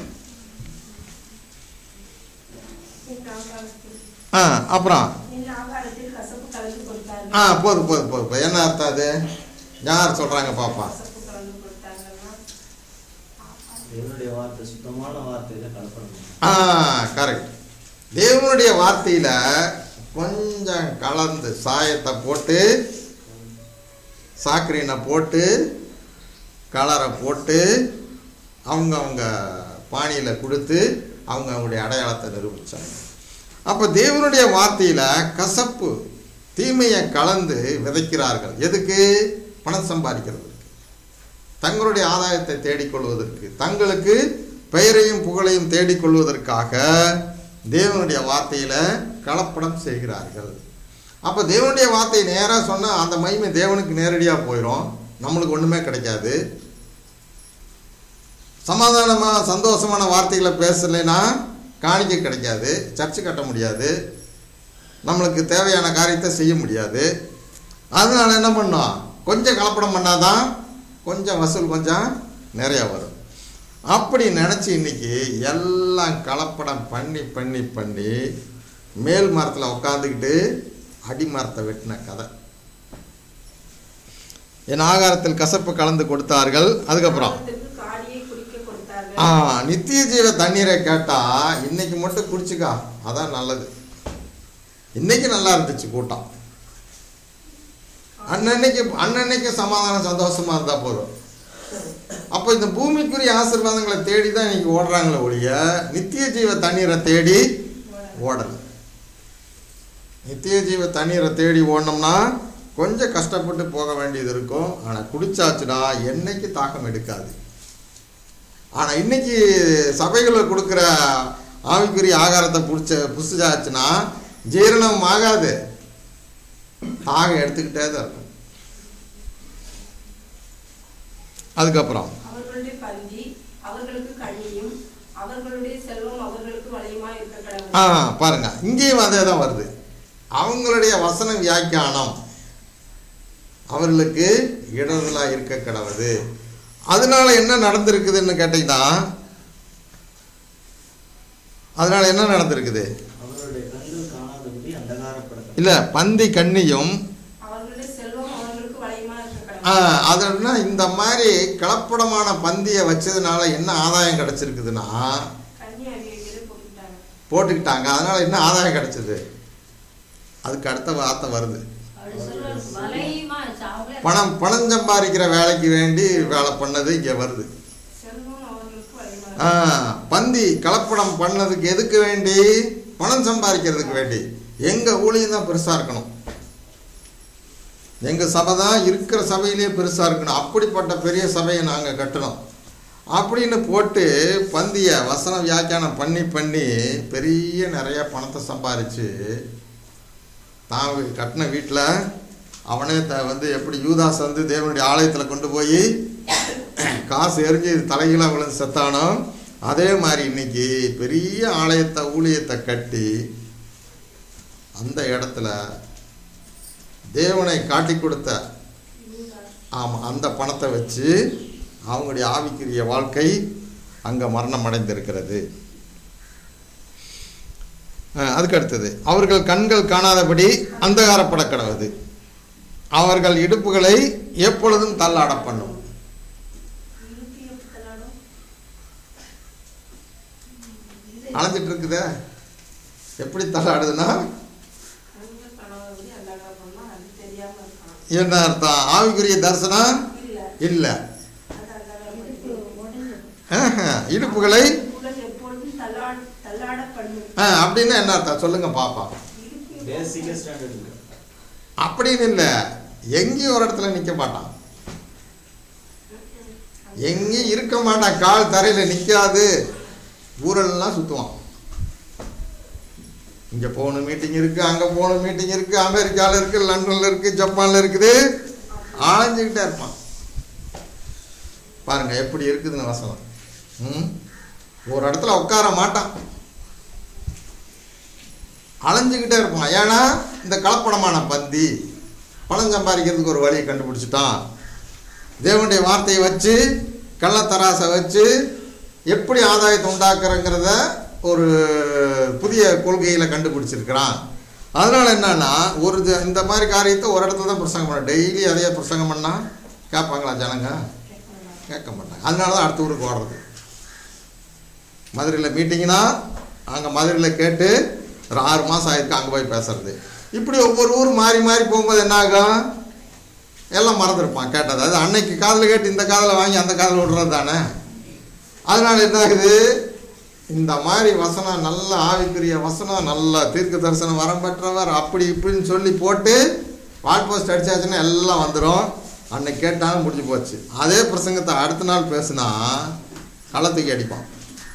என் ஆகாரத்தில் ஆ அப்புறம் என் ஆகாரத்தில் கசப்பு கலந்து கொடுத்தார்கள் ஆ போதும் போதும் போதும் போதும். என்ன அர்த்தம் அது யார் சொல்றாங்க பாப்பா கசப்பு கலந்து கொடுத்தாங்கன்னா தேவனுடைய வார்த்தை சுத்தமான வார்த்தையில கலப்படம் ஆ கரெக்ட் தேவனுடைய வார்த்தையில கொஞ்சம் கலந்து சாயத்தை போட்டு சாக்கரினை போட்டு கலரை போட்டு அவங்க அவங்க பாணியில் கொடுத்து அவங்க அவங்களுடைய அடையாளத்தை நிரூபித்தாங்க அப்போ தேவனுடைய வார்த்தையில் கசப்பு தீமையை கலந்து விதைக்கிறார்கள் எதுக்கு பணம் சம்பாதிக்கிறதுக்கு தங்களுடைய ஆதாயத்தை தேடிக்கொள்வதற்கு தங்களுக்கு பெயரையும் புகழையும் தேடிக்கொள்வதற்காக தேவனுடைய வார்த்தையில் கலப்படம் செய்கிறார்கள் அப்போ தேவனுடைய வார்த்தையை நேராக சொன்னால் அந்த மகிமை தேவனுக்கு நேரடியாக போயிடும் நம்மளுக்கு ஒன்றுமே கிடைக்காது சமாதானமாக சந்தோஷமான வார்த்தைகளை பேசலைன்னா காணிக்கை கிடைக்காது சர்ச்சு கட்ட முடியாது நம்மளுக்கு தேவையான காரியத்தை செய்ய முடியாது அதனால என்ன பண்ணோம் கொஞ்சம் கலப்படம் பண்ணாதான் கொஞ்சம் வசூல் கொஞ்சம் நிறையா வரும் அப்படி நினச்சி இன்னைக்கு எல்லாம் கலப்படம் பண்ணி பண்ணி பண்ணி மேல் மரத்தில் உட்காந்துக்கிட்டு அடி மரத்தை வெட்டின கதை என் ஆகாரத்தில் கசப்பு கலந்து கொடுத்தார்கள் அதுக்கப்புறம் ஆகாரத்திற்கு காடியை குடிக்க கொடுத்தார்கள் ஆ நித்திய ஜீவ தண்ணீரை கேட்டா இன்னைக்கு மட்டும் குடிச்சுக்கா அதான் நல்லது இன்னைக்கு நல்லா இருந்துச்சு கூட்டம் அன்னன்னைக்கு அன்னன்னைக்கு சமாதானம் சந்தோஷமா இருந்தா போதும் அப்போ இந்த பூமிக்குரிய ஆசீர்வாதங்களை தேடி தான் இன்னைக்கு ஓடுறாங்களே ஒழிய நித்திய ஜீவ தண்ணீரை தேடி ஓடல நித்திய ஜீவ தண்ணீரை தேடி ஓடணும்னா கொஞ்சம் கஷ்டப்பட்டு போக வேண்டியது இருக்கும் ஆனால் குடிச்சாச்சுன்னா என்னைக்கு தாகம் எடுக்காது ஆனால் இன்னைக்கு சபைகளில் கொடுக்குற ஆவிக்குரிய ஆகாரத்தை பிடிச்ச புடிச்சாச்சுன்னா ஜீரணம் ஆகாது ஆக எடுத்துக்கிட்டே தான் இருக்கும் அதுக்கப்புறம் அவர்களுடைய பந்தி அவர்களுக்கு கண்ணியும் அவர்களுடைய செல்வம் அவர்களுக்கு வளையுமா இருக்க ஆ கடவுள் பாருங்க இங்கேயும் அதே தான் வருது அவங்களுடைய வசன வியாக்கியானம் அவர்களுக்கு இடர்களாக இருக்க கடவுது அதனால என்ன நடந்திருக்குதுன்னு கேட்டீங்கன்னா அதனால என்ன நடந்திருக்குது அவருடைய கண்கள் காணாதபடி அந்தகாரப்படுத்த இல்லை பந்தி கண்ணியும் அவர்களுடைய செல்வம் அவர்களுக்கு வளையுமா இருக்க ஆ, கடவுள் அதுன்னா இந்த மாதிரி கலப்படமான பந்தியை வச்சதுனால என்ன ஆதாயம் கிடைச்சிருக்குதுன்னா கண்ணி அவியவியலை போட்டுட்டாங்க போட்டுக்கிட்டாங்க அதனால என்ன ஆதாயம் கிடைச்சது அதுக்கு அடுத்த வார்த்தை வருது அப்படி சொல்றாரு வலையுமா அவங்களே பணம் பணம் சம்பாதிக்கிற வேலைக்கு வேண்டி வேலை பண்ணது இங்கே வருது செல்வம் அவர்களுக்கு வளையுமா ஆ, இருக்க பந்தி கலப்படம் பண்ணதுக்கு எதுக்கு வேண்டி பணம் சம்பாதிக்கிறதுக்கு வேண்டி எங்கள் ஊழியம் தான் பெருசாக இருக்கணும் எங்கள் சபை தான் இருக்கிற சபையிலே பெருசாக இருக்கணும் அப்படிப்பட்ட பெரிய சபையை நாங்கள் கட்டணும் அப்படின்னு போட்டு பந்திய வசன வியாக்கியானம் பண்ணி பண்ணி பெரிய நிறைய பணத்தை சம்பாரித்து தான் கட்டின வீட்டில் அவனே த வந்து எப்படி யூதாஸ் வந்து தேவனுடைய ஆலயத்தில் கொண்டு போய் காசு எரிஞ்சு தலைகீழாக விழுந்து செத்தானோ அதே மாதிரி இன்னைக்கு பெரிய ஆலயத்தை ஊழியத்தை கட்டி அந்த இடத்துல தேவனை காட்டி கொடுத்த ஆமாம் அந்த பணத்தை வச்சு அவங்களுடைய ஆவிக்குரிய வாழ்க்கை அங்கே மரணம் அடைந்திருக்கிறது அஹ், அதுக்கு அடுத்தது அவர்கள் கண்கள் காணாதபடி அந்தகாரப்பட கடவுது அவர்கள் இடுப்புகளை எப்பொழுதும் தள்ளாட பண்ணும் இழுத்து எப்படி தள்ளாடும்? அலைஞ்சிட்டு இருக்குதே எப்படி தள்ளாடுதுன்னா கண்கள் காணாதபடி அந்தகாரம் பண்ணா அது தெரியாம இருக்கலாம். என்ன அர்த்தம் ஆவிக்குரிய தரிசனம் இல்ல, இல்லை அது அந்தகாரம் இடுப்பு பண்ணுது. உடஞ்சு இடுப்புகளை உடல் எப்பொழுதும் தள்ளாட- தள்ளாட பண்ணும். அஹ், அப்படின்னா என்ன அர்த்தம் சொல்லுங்க பாப்பா இடுப்பு பேசிக்க ஸ்டாண்டர்ட் இல்லை அப்படின்னு இல்லை எங்கேயும் ஒரு இடத்துல நிற்க மாட்டான் எங்கேயும் இருக்க மாட்டான் கால் தரையில் நிற்காது ஊரெல்லாம் சுற்றுவான் இங்கே போகணும் மீட்டிங் இருக்குது அங்கே போகணும் மீட்டிங் இருக்குது அமெரிக்காவில் இருக்குது லண்டனில் இருக்குது ஜப்பானில் இருக்குது ஆழ்ந்துக்கிட்டே இருப்பான் பாருங்க எப்படி இருக்குதுன்னு வசனம் ம் ஒரு இடத்துல உட்கார மாட்டான் அலைஞ்சுக்கிட்டே இருப்பான் ஏன்னா இந்த கலப்படமான பந்தி பணம் சம்பாதிக்கிறதுக்கு ஒரு வழியை கண்டுபிடிச்சிட்டான் தேவனுடைய வார்த்தையை வச்சு கள்ளத்தராசை வச்சு எப்படி ஆதாயத்தை உண்டாக்குறங்கிறத ஒரு புதிய கொள்கையில் கண்டுபிடிச்சிருக்கிறான் அதனால் என்னன்னா ஒரு இது- இந்த மாதிரி காரியத்தை ஒரு இடத்துல தான் பிரசங்கம் பண்ண டெய்லி அதே பிரசங்கம் பண்ணால் கேட்பாங்களா ஜனங்க கேட்க மாட்டாங்க அதனால தான் அடுத்த ஊருக்கு ஓடுறது மதுரையில் மீட்டிங்னா அங்கே மதுரையில் கேட்டு ஒரு ஆறு மாதம் ஆயிருக்கு அங்கே போய் பேசுறது இப்படி ஒவ்வொரு ஊர் மாறி மாறி போகும்போது என்ன ஆகும் எல்லாம் மறந்துருப்பான் கேட்டது அது அன்னைக்கு காதில் கேட்டு இந்த காதில் வாங்கி அந்த காதில் விடுறது தானே அதனால என்ன ஆகுது இந்த மாதிரி வசனம் நல்ல ஆவிக்குரிய வசனம் நல்ல தீர்க்க தரிசனம் வரம் பெற்றவர் அப்படி இப்படின்னு சொல்லி போட்டு வால் போஸ்ட் அடிச்சாச்சுன்னா எல்லாம் வந்துடும் அன்னைக்கு கேட்டாலும் முடிஞ்சு போச்சு அதே பிரசங்கத்தை அடுத்த நாள் பேசுனா களத்துக்கு அடிப்பான்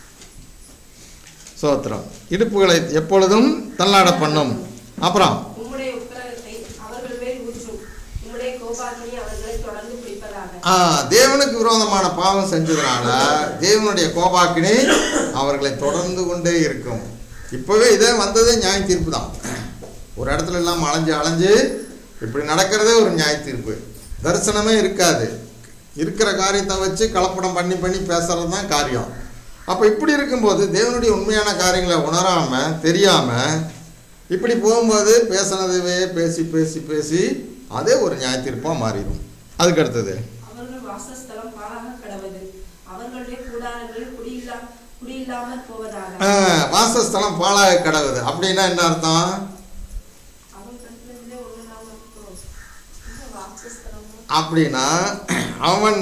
சோத்திரம் இடுப்புகளை எப்பொழுதும் தள்ளாட பண்ணும் அப்புறம் உம்முடைய உக்கிரகத்தை அவர்கள் மேல் ஊற்றும் உம்முடைய கோபாக்னி அவர்களை தொடர்ந்து பிடிப்பதாக ஆ, தேவனுக்கு விரோதமான பாவம் செஞ்சதுனால தேவனுடைய கோபாக்கினி அவர்களை தொடர்ந்து கொண்டே இருக்கும் இப்போவே இதே வந்ததே நியாய தீர்ப்பு தான் ஒரு இடத்துல எல்லாம் அலைஞ்சு அலைஞ்சு இப்படி நடக்கிறதே ஒரு நியாய தீர்ப்பு தரிசனமே இருக்காது இருக்கிற காரியத்தை வச்சு கலப்படம் பண்ணி பண்ணி பேசுறது தான் காரியம் அப்போ இப்படி இருக்கும்போது தேவனுடைய உண்மையான காரியங்களை உணராமல் தெரியாமல் இப்படி போகும்போது பேசுனதவே பேசி பேசி பேசி அதே ஒரு நியாய தீர்ப்பாக மாறிடும் அதுக்கு அடுத்தது அவர்கள் வாசஸ்தலம் பாழாக கடவது அவர்களுடைய கூடாரங்கள் குடியில்லா குடியில்லாமல் போவதாக ஆ, வாசஸ்தலம் பாழாக கிடக்குது அப்படின்னா என்ன அர்த்தம் அவன் கண்களிலே ஒண்ணு இல்லாமல் இருக்கிறோம் இந்த வாசஸ்தலம் அப்படின்னா அவன்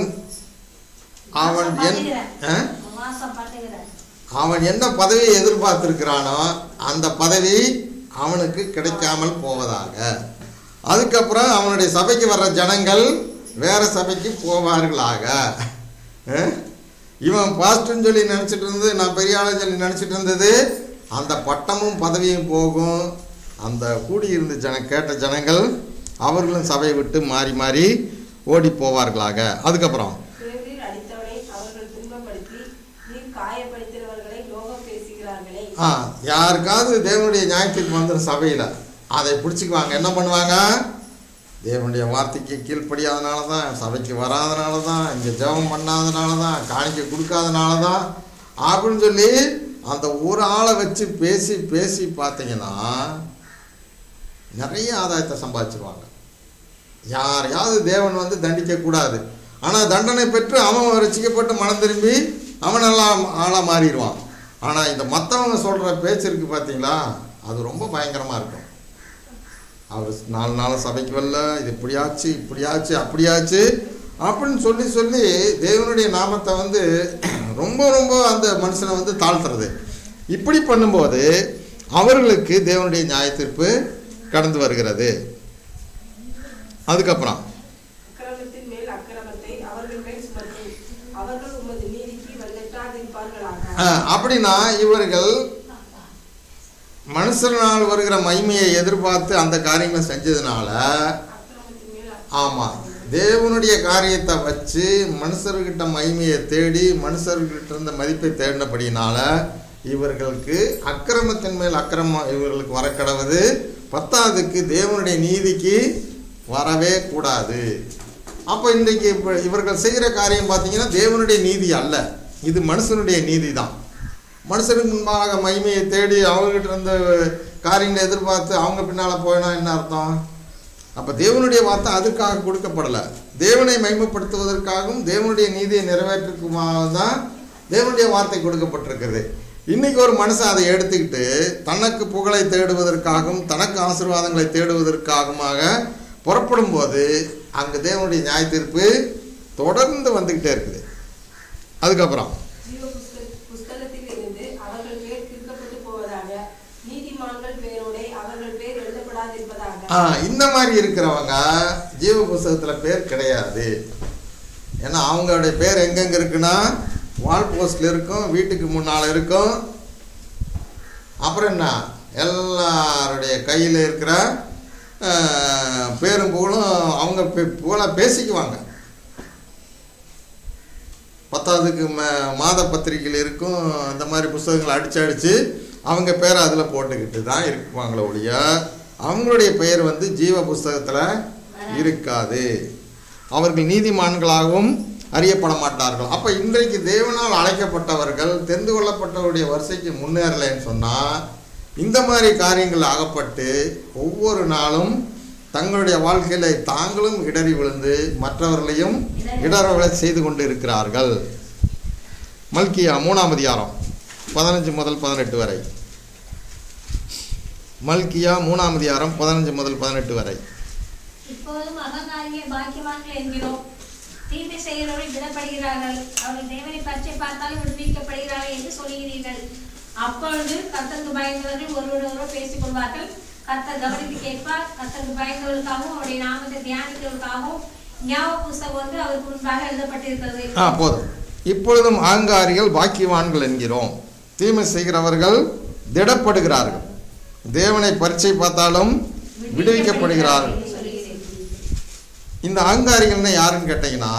அவன் என் ஆ? மாசம் பண்ணுகிறேன் அவன் என்ன பதவியை எதிர்பார்த்திருக்கிறானோ அந்த பதவி அவனுக்கு கிடைக்காமல் போவதாக அதுக்கப்புறம் அவனுடைய சபைக்கு வர்ற ஜனங்கள் வேற சபைக்கு போவார்களாக அஹ்? இவன் பாஸ்ட்னு சொல்லி நினச்சிட்டு இருந்தது நான் பெரிய ஆளுன்னு சொல்லி நினச்சிட்டு இருந்தது அந்த பட்டமும் பதவியும் போகும் அந்த கூடியிருந்த ஜன கேட்ட ஜனங்கள் அவர்களும் சபையை விட்டு மாறி மாறி ஓடி போவார்களாக அதுக்கப்புறம் தேவரீர் அடித்தவனை அவர்கள் துன்பப்படுத்தி நீர் காயப்படுத்தினவர்களை லோகம் பேசுகிறார்களே ஆ யாருக்காவது தேவனுடைய நியாயத்துக்கு வந்துடும் சபையில் அதை பிடிச்சிக்குவாங்க என்ன பண்ணுவாங்க தேவனுடைய வார்த்தைக்கு கீழ்ப்படியாதனால தான் சபைக்கு வராதனால தான் இங்கே ஜெபம் பண்ணாதனால தான் காணிக்கை கொடுக்காதனால தான் அப்படின்னு சொல்லி அந்த ஒரு ஆளை வச்சு பேசி பேசி பார்த்தீங்கன்னா நிறைய ஆதாயத்தை சம்பாதிச்சிருவாங்க யாரையாவது தேவன் வந்து தண்டிக்கக்கூடாது ஆனால் தண்டனை பெற்று அவன் ரசிக்கப்பட்டு மனம் திரும்பி அவன் எல்லாம் ஆளாக மாறிடுவான் ஆனால் இந்த மற்றவங்க சொல்கிற பேச்சு இருக்குது பார்த்தீங்களா அது ரொம்ப பயங்கரமாக இருக்கும் அவர் நாலு நாள் சபைக்கு வரல இது இப்படியாச்சு இப்படியாச்சு அப்படியாச்சு அப்படின்னு சொல்லி சொல்லி தேவனுடைய நாமத்தை வந்து ரொம்ப ரொம்ப அந்த மனுஷனை வந்து தாழ்த்துறது இப்படி பண்ணும்போது அவர்களுக்கு தேவனுடைய நியாயத்தீர்ப்பு கடந்து வருகிறது அதுக்கப்புறம் அக்கிரமத்தின் மேல் அக்கிரமத்தை அவர்கள் மேல் சுமத்தும் அவர்கள் உமது நீதிக்கு வல்லெட்டாதிருப்பார்களாக ஆ, அப்படின்னா இவர்கள் மனுஷனால் வருகிற மகிமையை எதிர்பார்த்து அந்த காரியங்களை செஞ்சதுனால அக்கிரமத்தின் மேல் ஆமாம் தேவனுடைய காரியத்தை வச்சு மனுஷர்கிட்ட மகிமையை தேடி மனுஷர்கிட்ட இருந்த மதிப்பை தேடினபடினால இவர்களுக்கு அக்கிரமத்தின் மேல் அக்கிரமம் இவர்களுக்கு வரக்கடவுது பத்தாவதுக்கு தேவனுடைய நீதிக்கு வரவே கூடாது அப்போ இன்றைக்கு இப்போ இவர்கள் செய்கிற காரியம் பார்த்தீங்கன்னா தேவனுடைய நீதி அல்ல இது மனுஷனுடைய நீதி தான் மனுஷனுக்கு முன்பாக மகிமையை தேடி அவங்ககிட்ட இருந்த காரியங்களை எதிர்பார்த்து அவங்க பின்னால் போயினா என்ன அர்த்தம் அப்போ தேவனுடைய வார்த்தை அதுக்காக கொடுக்கப்படலை தேவனை மகிமைப்படுத்துவதற்காகவும் தேவனுடைய நீதியை நிறைவேற்றுக்குமாக தான் தேவனுடைய வார்த்தை கொடுக்கப்பட்டிருக்கிறது இன்னைக்கு ஒரு மனுஷன் அதை எடுத்துக்கிட்டு தனக்கு புகழை தேடுவதற்காகவும் தனக்கு ஆசீர்வாதங்களை தேடுவதற்காகமாக புறப்படும் போது அங்கே தேவனுடைய நியாய தீர்ப்பு தொடர்ந்து வந்துக்கிட்டே இருக்குது அதுக்கப்புறம் ஜீவ புஸ்த- புஸ்தகத்தில் இருந்து அவர்கள் பேர் திருக்கப்பட்டு போவதாக நீதிமான்கள் பேரோடே அவர்கள் பேர் எழுதப்படாதிருப்பதாக ஆ இந்த மாதிரி இருக்கிறவங்க ஜீவ புஸ்தகத்தில் பேர் கிடையாது ஏன்னா அவங்களுடைய பேர் எங்கெங்க இருக்குன்னா வால் போஸ்டில் இருக்கும் வீட்டுக்கு முன்னால் இருக்கும் அப்புறம் என்ன எல்லாருடைய கையில் இருக்கிற ஆ, பேரும் புகழும் அவங்க பே- புகழாக பேசிக்குவாங்க பத்தாவதுக்கு ம மாத பத்திரிகையில் இருக்கும் இந்த மாதிரி புஸ்தகங்களை அடித்து அடித்து அவங்க பேரை அதில் போட்டுக்கிட்டு தான் இருக்குவாங்களே ஒழிய அவங்களுடைய பெயர் வந்து ஜீவ புஸ்தகத்தில் இருக்காது அவர்கள் நீதிமான்களாகவும் அறியப்பட மாட்டார்கள் அப்போ இன்றைக்கு தேவனால் அழைக்கப்பட்டவர்கள் தெரிந்து கொள்ளப்பட்டவருடைய வரிசைக்கு முன்னேறலைன்னு சொன்னால் இந்த மாதிரி காரியங்கள் அகப்பட்டு ஒவ்வொரு நாளும் தங்களுடைய வாழ்க்கையில தாங்களும் இடறி விழுந்து மற்றவர்களையும் இடரவிழ செய்து கொண்டு இருக்கிறார்கள் மல்கியா மூணாம் அதிகாரம் பதினஞ்சு முதல் பதினெட்டு வரை மல்கியா மூணாம் அதிகாரம் பதினஞ்சு முதல் பதினெட்டு வரை இப்போதும் அகங்காரியை பாக்கியவான்கள் என்கிறோம் தீமை செய்கிறவர்கள் விடப்படுகிறார்கள் அவர்கள் தேவனை பற்றி பார்த்தாலும் விடுவிக்கப்படுகிறார்கள் என்று சொல்கிறீர்கள் அப்பொழுது கர்த்தருக்கு பயந்தவர்கள் ஒருவரோடு பேசிக் கொள்வார்கள் கர்த்தர் கவனித்து கேட்பார் கர்த்தருக்கு பயந்தவர்களுக்காகவும் அவருடைய நாமத்தை தியானிக்கிறவர்களுக்காகவும் ஞாபக புஸ்தகம் வந்து அவருக்கு முன்பாக எழுதப்பட்டிருக்கிறது ஆ போதும் இப்பொழுதும் ஆங்காரிகள் பாக்கியவான்கள் என்கிறோம் தீமை செய்கிறவர்கள் திடப்படுகிறார்கள் தேவனை பரீட்சை பார்த்தாலும் விடுவிக்கப்படுகிறார்கள் என்று சொல்கிறேன் இந்த ஆங்காரிகள்னா யாருன்னு கேட்டிங்கன்னா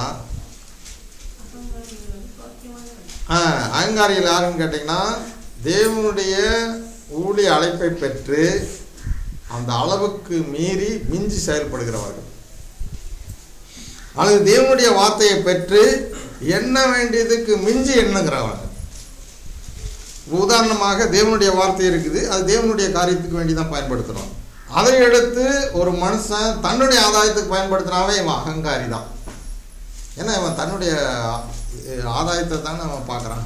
ஆ அகங்காரிகள் யாருன்னு கேட்டிங்கன்னா தேவனுடைய ஊழிய அழைப்பை பெற்று அந்த அளவுக்கு மீறி மிஞ்சி செயல்படுகிறவர்கள் அல்லது தேவனுடைய வார்த்தையை பெற்று எண்ண வேண்டியதுக்கு மிஞ்சி எண்ணுகிறவங்க உதாரணமாக தேவனுடைய வார்த்தை இருக்குது அது தேவனுடைய காரியத்துக்கு வேண்டி தான் பயன்படுத்துகிறோம் அதை எடுத்து ஒரு மனுஷன் தன்னுடைய ஆதாயத்துக்கு பயன்படுத்தினாவே இவன் அகங்காரி தான் ஏன்னா இவன் தன்னுடைய அஹ், ஆதாயத்தை தானே அவன் பார்க்குறான்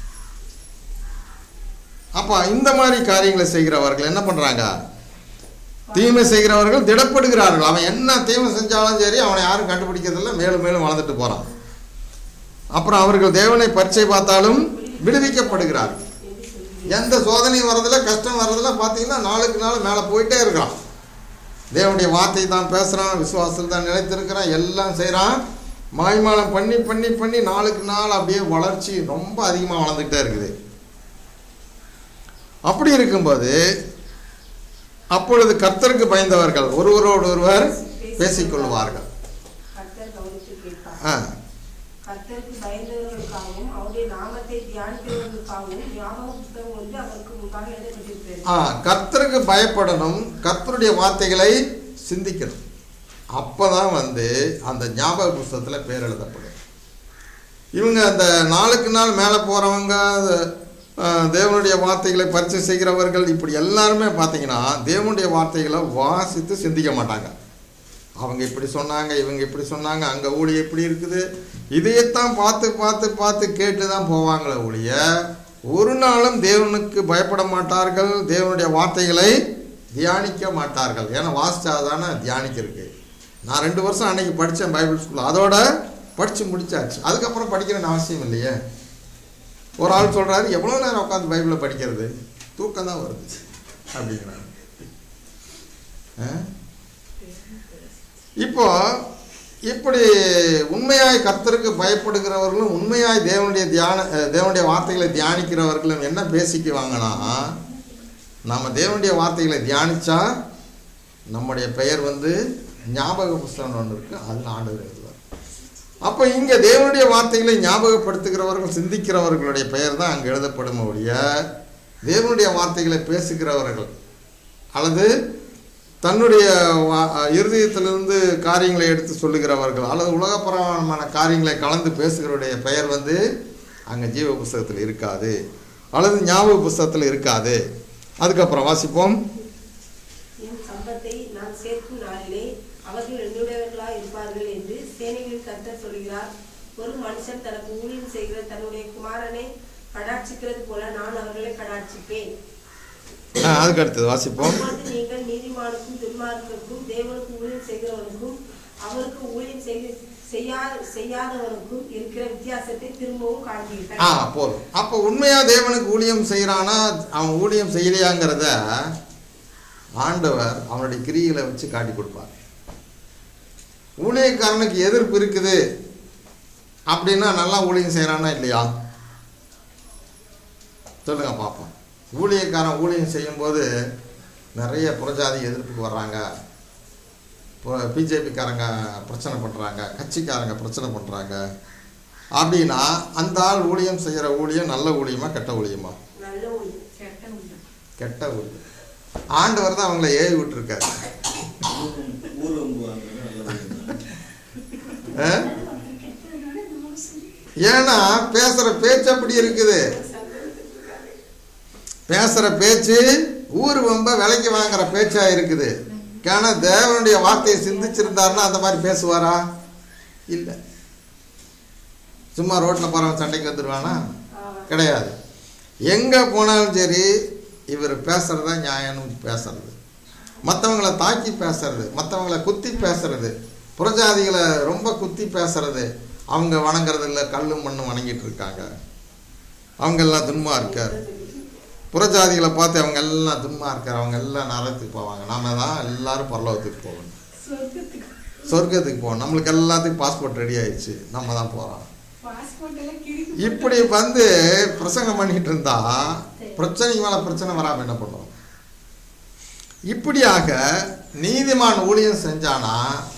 அப்போ இந்த மாதிரி காரியங்களை செய்கிறவர்கள் என்ன பண்ணுறாங்க தீமை செய்கிறவர்கள் திடப்படுகிறார்கள் அவன் என்ன தீமை செஞ்சாலும் சரி அவனை யாரும் கண்டுபிடிக்கிறதில்ல மேலும் மேலும் வளர்ந்துட்டு போகிறான் அப்புறம் அவர்கள் தேவனை பரீட்சை பார்த்தாலும் விடுவிக்கப்படுகிறார்கள் எந்த சோதனையும் வரதில்ல கஷ்டம் வரதில்ல பார்த்தீங்கன்னா நாளுக்கு நாள் மேலே போயிட்டே இருக்கிறான் தேவனுடைய வார்த்தை தான் பேசுகிறான் விசுவாசத்தில் தான் நிலைத்திருக்கிறான் எல்லாம் செய்கிறான் மாய்மாலம் பண்ணி பண்ணி பண்ணி நாளுக்கு நாள் அப்படியே வளர்ச்சி ரொம்ப அதிகமாக வளர்ந்துக்கிட்டே இருக்குது அப்படி இருக்கும்போது அப்பொழுது கர்த்தருக்கு பயந்தவர்கள் ஒருவரோடு ஒருவர் பேசிக்கொள்வார்கள் கர்த்தர் கவனித்து கேட்பார் ஆ கர்த்தருக்கு பயந்தவர்களுக்காகவும் அவருடைய நாமத்தை தியானிக்கிறவர்களுக்காகவும் ஞாபக புத்தகம் ஒன்று அவருக்கு முன்பாக எழுதப்பட்டிருக்கிறது ஆ கர்த்தருக்கு பயப்படணும் கர்த்தருடைய வார்த்தைகளை சிந்திக்கணும் அப்பதான் வந்து அந்த ஞாபக புஸ்தகத்தில் பேர் எழுதப்படும் இவங்க அந்த நாளுக்கு நாள் மேலே போகிறவங்க தேவனுடைய வார்த்தைகளை பரிச்சை செய்கிறவர்கள் இப்படி எல்லாருமே பார்த்தீங்கன்னா தேவனுடைய வார்த்தைகளை வாசித்து சிந்திக்க மாட்டாங்க அவங்க இப்படி சொன்னாங்க இவங்க இப்படி சொன்னாங்க அங்கே ஊழி எப்படி இருக்குது இதையத்தான் பார்த்து பார்த்து பார்த்து கேட்டு தான் போவாங்களே ஒழிய ஒரு நாளும் தேவனுக்கு பயப்பட மாட்டார்கள் தேவனுடைய வார்த்தைகளை தியானிக்க மாட்டார்கள் ஏன்னா வாசிச்சாதானே தியானிக்கிறதுக்கு நான் ரெண்டு வருஷம் அன்னைக்கு படித்தேன் பைபிள் ஸ்கூல் அதோட படித்து முடிச்சாச்சு அதுக்கப்புறம் படிக்கணும்னு அவசியம் இல்லையே ஒரு ஆள் சொல்கிறாரு எவ்வளோ நேரம் உட்காந்து பைபிளை படிக்கிறது தூக்கம் தான் வருது அப்படிங்கிறாங்க ஆ? இப்போ இப்படி உண்மையாய் கர்த்தருக்கு பயப்படுகிறவர்களும் உண்மையாய் தேவனுடைய தியான அஹ், தேவனுடைய வார்த்தைகளை தியானிக்கிறவர்களும் என்ன பேசிக்குவாங்கன்னா நம்ம தேவனுடைய வார்த்தைகளை தியானிச்சா நம்முடைய பெயர் வந்து ஞாபக புஸ்தகம் ஒன்று இருக்கு அதில் ஆண்டவர் எழுதுவார் அப்போ இங்கே தேவனுடைய வார்த்தைகளை ஞாபகப்படுத்துகிறவர்கள் சிந்திக்கிறவர்களுடைய பெயர் தான் அங்கே எழுதப்படும் ஒழிய தேவனுடைய வார்த்தைகளை பேசுகிறவர்கள் அல்லது தன்னுடைய வா- இருதயத்திலிருந்து காரியங்களை எடுத்து சொல்லுகிறவர்கள் அல்லது உலகப்பரமான காரியங்களை கலந்து பேசுகிறவருடைய பெயர் வந்து அங்கே ஜீவ புஸ்தகத்தில் இருக்காது அல்லது ஞாபக புஸ்தகத்தில் இருக்காது அதுக்கப்புறம் வாசிப்போம் என் சம்பத்தை நான் சேர்க்கும் நாளிலே அவர்கள் என்னுடையவர்களா இருப்பார்கள் என்று சேனைகளின் கர்த்தர் சொல்கிறார் ஒரு மனுஷன் தனக்கு ஊழியம் செய்கிற தன்னுடைய குமாரனை கடாட்சிக்கிறது போல நான் அவர்களை கடாட்சிப்பேன் ஆ, அதுக்கு அடுத்தது வாசிப்போம் அப்பொழுது நீங்கள் நீதிமானுக்கும் துன்மார்க்கருக்கும் தேவனுக்கு ஊழியம் செய்கிறவனுக்கும் அவருக்கு ஊழியம் செய்து செய்யா செய்யாதவனுக்கும் இருக்கிற வித்தியாசத்தை திரும்பவும் ஆ காண்பீர்கள் போதும் அப்போ உண்மையா தேவனுக்கு ஊழியம் செய்கிறானா அவன் ஊழியம் செய்யலையாங்கிறத ஆண்டவர் அவனுடைய கிரிகளை வச்சு காட்டி கொடுப்பார் ஊழியக்காரனுக்கு எதிர்ப்பு இருக்குது அப்படின்னா நல்லா ஊழியம் செய்கிறானா இல்லையா சொல்லுங்க பார்ப்போம் ஊழியக்காரன் ஊழியம் செய்யும்போது நிறைய புறஜாதி எதிர்ப்புக்கு வர்றாங்க பிஜேபிக்காரங்க பிரச்சனை பண்ணுறாங்க கட்சிக்காரங்க பிரச்சனை பண்ணுறாங்க அப்படின்னா அந்த ஆள் ஊழியம் செய்கிற ஊழியம் நல்ல ஊழியமா கெட்ட ஊழியமா நல்ல ஊழியம் கெட்ட உண்டு கெட்ட ஊழியம் ஆண்டவர் தான் அவங்கள ஏவி விட்டுருக்காரு ஊர் வம்புவாங்க நல்ல ஆ? ஏன்னா பேசுற பேச்சு அப்படி இருக்குது பேசுற பேச்சு ஊர் வம்ப விலைக்கு வாங்குற பேச்சா இருக்குது ஏன்னா தேவனுடைய வார்த்தையை சிந்திச்சிருந்தாருன்னா அந்த மாதிரி பேசுவாரா இல்லை சும்மா ரோட்டில் போகிறவன் சண்டைக்கு வந்துடுவானா கிடையாது எங்கே போனாலும் சரி இவர் பேசுறது தான் நியாயம்னு பேசுறது மற்றவங்கள தாக்கி பேசுறது மற்றவங்கள குத்தி பேசுறது புறஜாதிகளை ரொம்ப குத்தி பேசுறது அவங்க வணங்குறது இல்லை கல்லும் மண்ணும் வணங்கிட்டு இருக்காங்க அவங்க எல்லாம் துன்மா இருக்கார் புறஜாதிகளை பார்த்து அவங்க எல்லாம் துன்மா இருக்கார் அவங்க எல்லாம் நரகத்துக்கு போவாங்க நாம தான் எல்லாரும் பரலோகத்துக்கு போகணும் சொர்க்கத்துக்கு சொர்க்கத்துக்கு போகணும் நம்மளுக்கு எல்லாத்துக்கும் பாஸ்போர்ட் ரெடி ஆயிடுச்சு நம்ம தான் போகிறோம் பாஸ்போர்ட் எல்லாம் கிழிக்கு இப்படி வந்து பிரசங்கம் பண்ணிட்டு இருந்தா பிரச்சனைக்கு மேல பிரச்சனை வராம என்ன பண்ணுவோம் இப்படியாக நீதிமான் ஊழியம் செஞ்சானா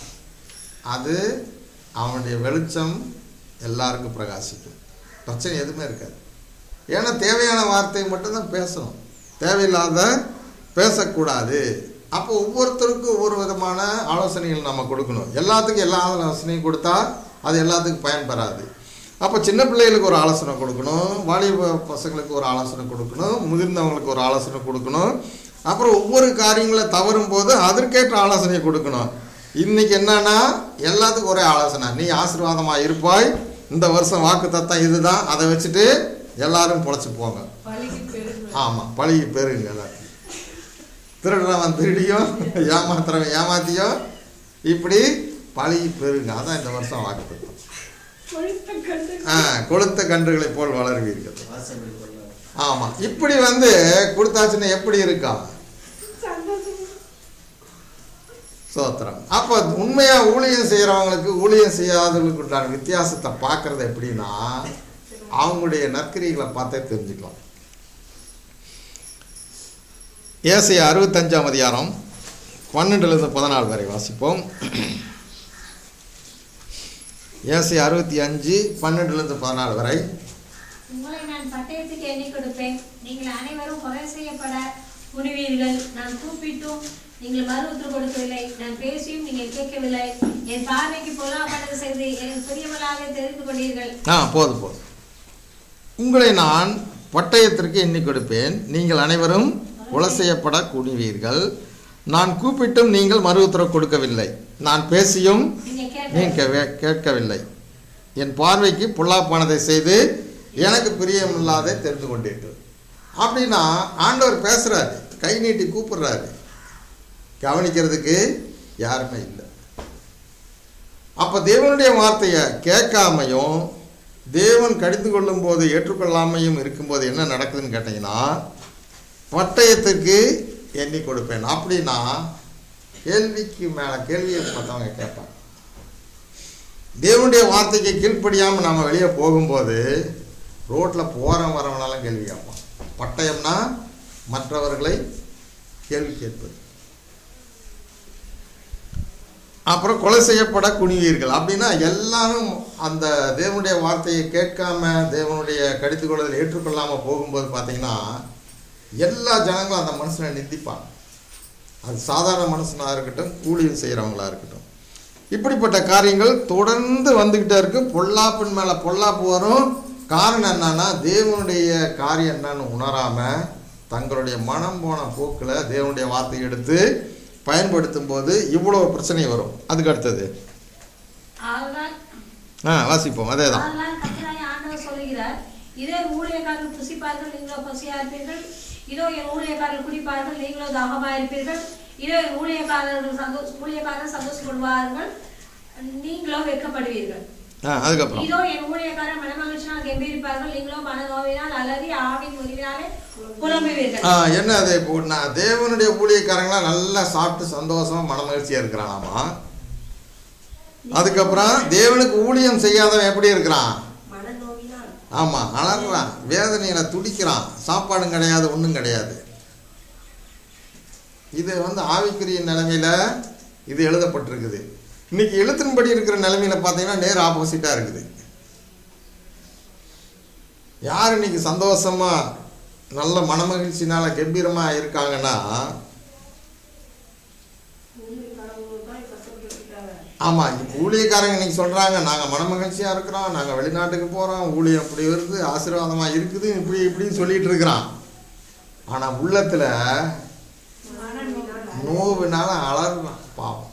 அது அவனுடைய வெளிச்சம் எல்லாருக்கும் பிரகாசிக்கும் பிரச்சனை எதுவுமே இருக்காது ஏன்னா தேவையான வார்த்தையை மட்டும்தான் பேசணும் தேவையில்லாத பேசக்கூடாது அப்போ ஒவ்வொருத்தருக்கும் ஒவ்வொரு விதமான ஆலோசனைகள் நம்ம கொடுக்கணும் எல்லாத்துக்கும் எல்லா ஆலோசனையும் கொடுத்தா அது எல்லாத்துக்கும் பயன்பெறாது அப்போ சின்ன பிள்ளைகளுக்கு ஒரு ஆலோசனை கொடுக்கணும் வாலிப பசங்களுக்கு ஒரு ஆலோசனை கொடுக்கணும் முதிர்ந்தவங்களுக்கு ஒரு ஆலோசனை கொடுக்கணும் அப்புறம் ஒவ்வொரு காரியங்களை தவறும் போது அதற்கேற்ற ஆலோசனை கொடுக்கணும் இன்னைக்கு என்னன்னா எல்லாத்துக்கும் ஒரே ஆலோசனை நீ ஆசீர்வாதமாக இருப்பாய் இந்த வருஷம் வாக்கு தத்தம் இதுதான் அதை வச்சுட்டு எல்லாரும் பொழைச்சி போங்க பழகி பெருமை ஆமாம் பழகி பெருங்க எல்லாத்தையும் திருடுறவன் திருடியும் ஏமாத்துறவன் ஏமாத்தியும் இப்படி பழகி பெருங்க அதான் இந்த வருஷம் வாக்கு தத்தம் கொழுத்த கண்டு ஆ கொளுத்த கன்றுகளை போல் வளருவீர்கள் வாசப்படி பண்ணலாம் ஆமாம் இப்படி வந்து கொடுத்தாச்சுன்னா எப்படி இருக்கா சந்தோஷம் சோத்திரம் அப்போ உண்மையாக ஊழியம் செய்கிறவங்களுக்கு ஊழியம் செய்யாதவங்களுக்கு உண்டான வித்தியாசத்தை பார்க்கறது எப்படின்னா அவங்களுடைய நற்கிரிகளை பார்த்தே தெரிஞ்சுக்கலாம் ஏசை அறுபத்தஞ்சாம் அதிகாரம் பன்னெண்டுலேருந்து பதினாலு வரை வாசிப்போம் ஏசை அறுபத்தி அஞ்சு பன்னெண்டுலேருந்து பதினாலு வரை உங்களை நான் பட்டயத்துக்கு எண்ணி கொடுப்பேன் நீங்கள் அனைவரும் கொலை செய்யப்பட முடிவீர்கள் நான் கூப்பிட்டும் நீங்கள் மறு உத்தரவு கொடுக்கவில்லை நான் பேசியும் நீங்கள் கேட்கவில்லை என் பார்வைக்கு பொல்லாப்பட்டது செய்து எனக்கு புரியவளாக தெரிந்து கொண்டீர்கள் ஆ போதும் போதும் உங்களை நான் பட்டயத்திற்கு எண்ணி கொடுப்பேன் நீங்கள் அனைவரும் கொலை செய்யப்பட குனிவீர்கள் நான் கூப்பிட்டும் நீங்கள் மறு உத்தரவு கொடுக்கவில்லை நான் பேசியும் நீங்க கேட்க நீங்கள் கேட்கவில்லை என் பார்வைக்கு பொல்லாப்பானதை செய்து எனக்கு பிரியமில்லாதை தெரிந்து கொண்டீர்கள் அப்படின்னா ஆண்டவர் பேசுகிறாரு கை நீட்டி கூப்பிடுறாரு கவனிக்கிறதுக்கு யாருமே இல்லை அப்போ தேவனுடைய வார்த்தையை கேட்காமையும் தேவன் கடிந்து கொள்ளும் போது ஏற்றுக்கொள்ளாமையும் இருக்கும்போது என்ன நடக்குதுன்னு கேட்டிங்கன்னா பட்டயத்துக்கு எண்ணி கொடுப்பேன் அப்படின்னா கேள்விக்கு மேலே கேள்வியை பார்த்தவங்க கேட்பாங்க தேவனுடைய வார்த்தைக்கு கீழ்ப்படியாமல் நம்ம வெளியே போகும்போது ரோட்டில் போகிறவன் வரவனாலும் கேள்வி கேட்பான் பட்டயம்னா மற்றவர்களை கேள்வி கேட்பது அப்புறம் கொலை செய்யப்பட குனிவீர்கள் அப்படின்னா எல்லாரும் அந்த தேவனுடைய வார்த்தையை கேட்காம தேவனுடைய கடித்து கொள்வதில் ஏற்றுக்கொள்ளாமல் போகும்போது பார்த்தீங்கன்னா எல்லா ஜனங்களும் அந்த மனுஷனை நிந்திப்பாங்க அது சாதாரண மனுஷனாக இருக்கட்டும் கூலியும் செய்கிறவங்களா இருக்கட்டும் இப்படிப்பட்ட காரியங்கள் தொடர்ந்து வந்துக்கிட்டே இருக்கு பொல்லாப்பின் மேலே பொல்லாப்பு வரும் காரணம் என்னன்னா தேவனுடைய காரியம் என்னன்னு உணராமல் தங்களுடைய மனம் போன போக்கில் தேவனுடைய வார்த்தையை எடுத்து பயன்படுத்தும் போது இவ்வளோ பிரச்சனை வரும் அதுக்கு அடுத்தது ஆதலால் ஆ வாசிப்போம் அதே தான் ஆதலால் கர்த்தராகிய ஆண்டவர் சொல்லுகிறார் இதோ என் ஊழியக்காரர்கள் புசிப்பார்கள் நீங்களோ பசியா இருப்பீர்கள் இதோ என் ஊழியக்காரர்கள் குடிப்பார்கள் நீங்களோ தாகமா இருப்பீர்கள் இதோ என் ஊழியக்காரர்கள் சந்தோஷ ஊழியக்காரர் சந்தோஷப்படுவார்கள் நீங்களோ வெட்கப்படுவீர்கள் ஆ அதுக்கப்புறம் இதோ என் ஊழியக்காரர் மனமகிழ்ச்சினால் கெம்பீரிப்பார்கள் நீங்களோ மனநோவினால் அலறி ஆவின் முறிவினாலே புலம்புவீர்கள் ஆ என்ன அது இப்போ நான் தேவனுடைய ஊழியக்காரங்களாம் நல்லா சாப்பிட்டு சந்தோஷமா மனமகிழ்ச்சியாக இருக்கிறானாமா அதுக்கப்புறம் தேவனுக்கு ஊழியம் செய்யாதவன் எப்படி இருக்கிறான் மனநோவினால் ஆமாம் அலறான் வேதனையில் துடிக்கிறான் சாப்பாடும் கிடையாது ஒன்றும் கிடையாது இது வந்து ஆவிக்குரிய நிலைமையில் இது எழுதப்பட்டிருக்குது இன்னைக்கு எழுத்தின்படி இருக்கிற நிலைமையில பார்த்தீங்கன்னா நேர் ஆப்போசிட்டாக இருக்குது யார் இன்னைக்கு சந்தோஷமா நல்ல மனமகிழ்ச்சினால கம்பீரமாக இருக்காங்கன்னா ஊழியக்காரங்க தான் கஷ்டப்பட்டுருக்காங்க ஆமாம் இப்போ ஊழியக்காரங்க இன்னைக்கு சொல்கிறாங்க நாங்கள் மனமகிழ்ச்சியாக இருக்கிறோம் நாங்கள் வெளிநாட்டுக்கு போகிறோம் ஊழியம் இப்படி வருது ஆசீர்வாதமாக இருக்குது இப்படி இப்படின்னு சொல்லிட்டு இருக்கிறான் ஆனால் உள்ளத்தில் மனநோவினால் நோவுனால அலறான் பாவம்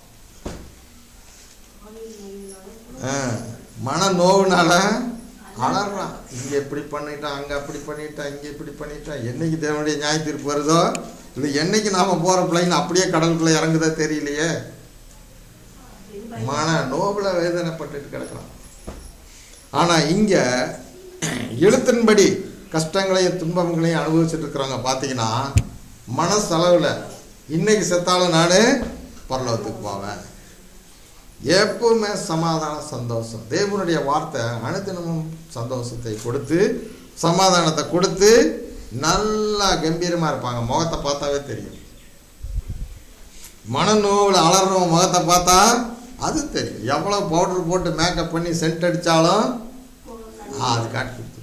ஆ, மன நோவுனால அலறான் இங்கே இப்படி பண்ணிட்டான் அங்கே அப்படி பண்ணிட்டான் இங்கே இப்படி பண்ணிட்டான் என்னைக்கு தேவனுடைய நியாய தீர்ப்பு வருதோ இல்லை என்னைக்கு நாம் போகிற பிள்ளைங்க அப்படியே கடலுக்குள்ளே இறங்குதோ தெரியலையே மன நோவில் வேதனைப்பட்டுட்டு கிடக்குறான் ஆனால் இங்கே எழுத்தின்படி கஷ்டங்களையும் துன்பங்களையும் அனுபவிச்சுட்டு இருக்கிறவங்க பார்த்தீங்கன்னா மனசளவில் இன்னைக்கு செத்தாலும் நான் பரலோகத்துக்கு போவேன் எப்பவுமே சமாதானம் சந்தோஷம் தேவனுடைய வார்த்தை அனுதினமும் சந்தோஷத்தை கொடுத்து சமாதானத்தை கொடுத்து நல்லா கம்பீரமாக இருப்பாங்க முகத்தை பார்த்தாவே தெரியும் மனநோவில் அலறவன் முகத்தை பார்த்தா அது தெரியும் எவ்வளோ பவுடர் போட்டு மேக்கப் பண்ணி சென்ட் அடித்தாலும் அது காட்டி கொடுத்துரும்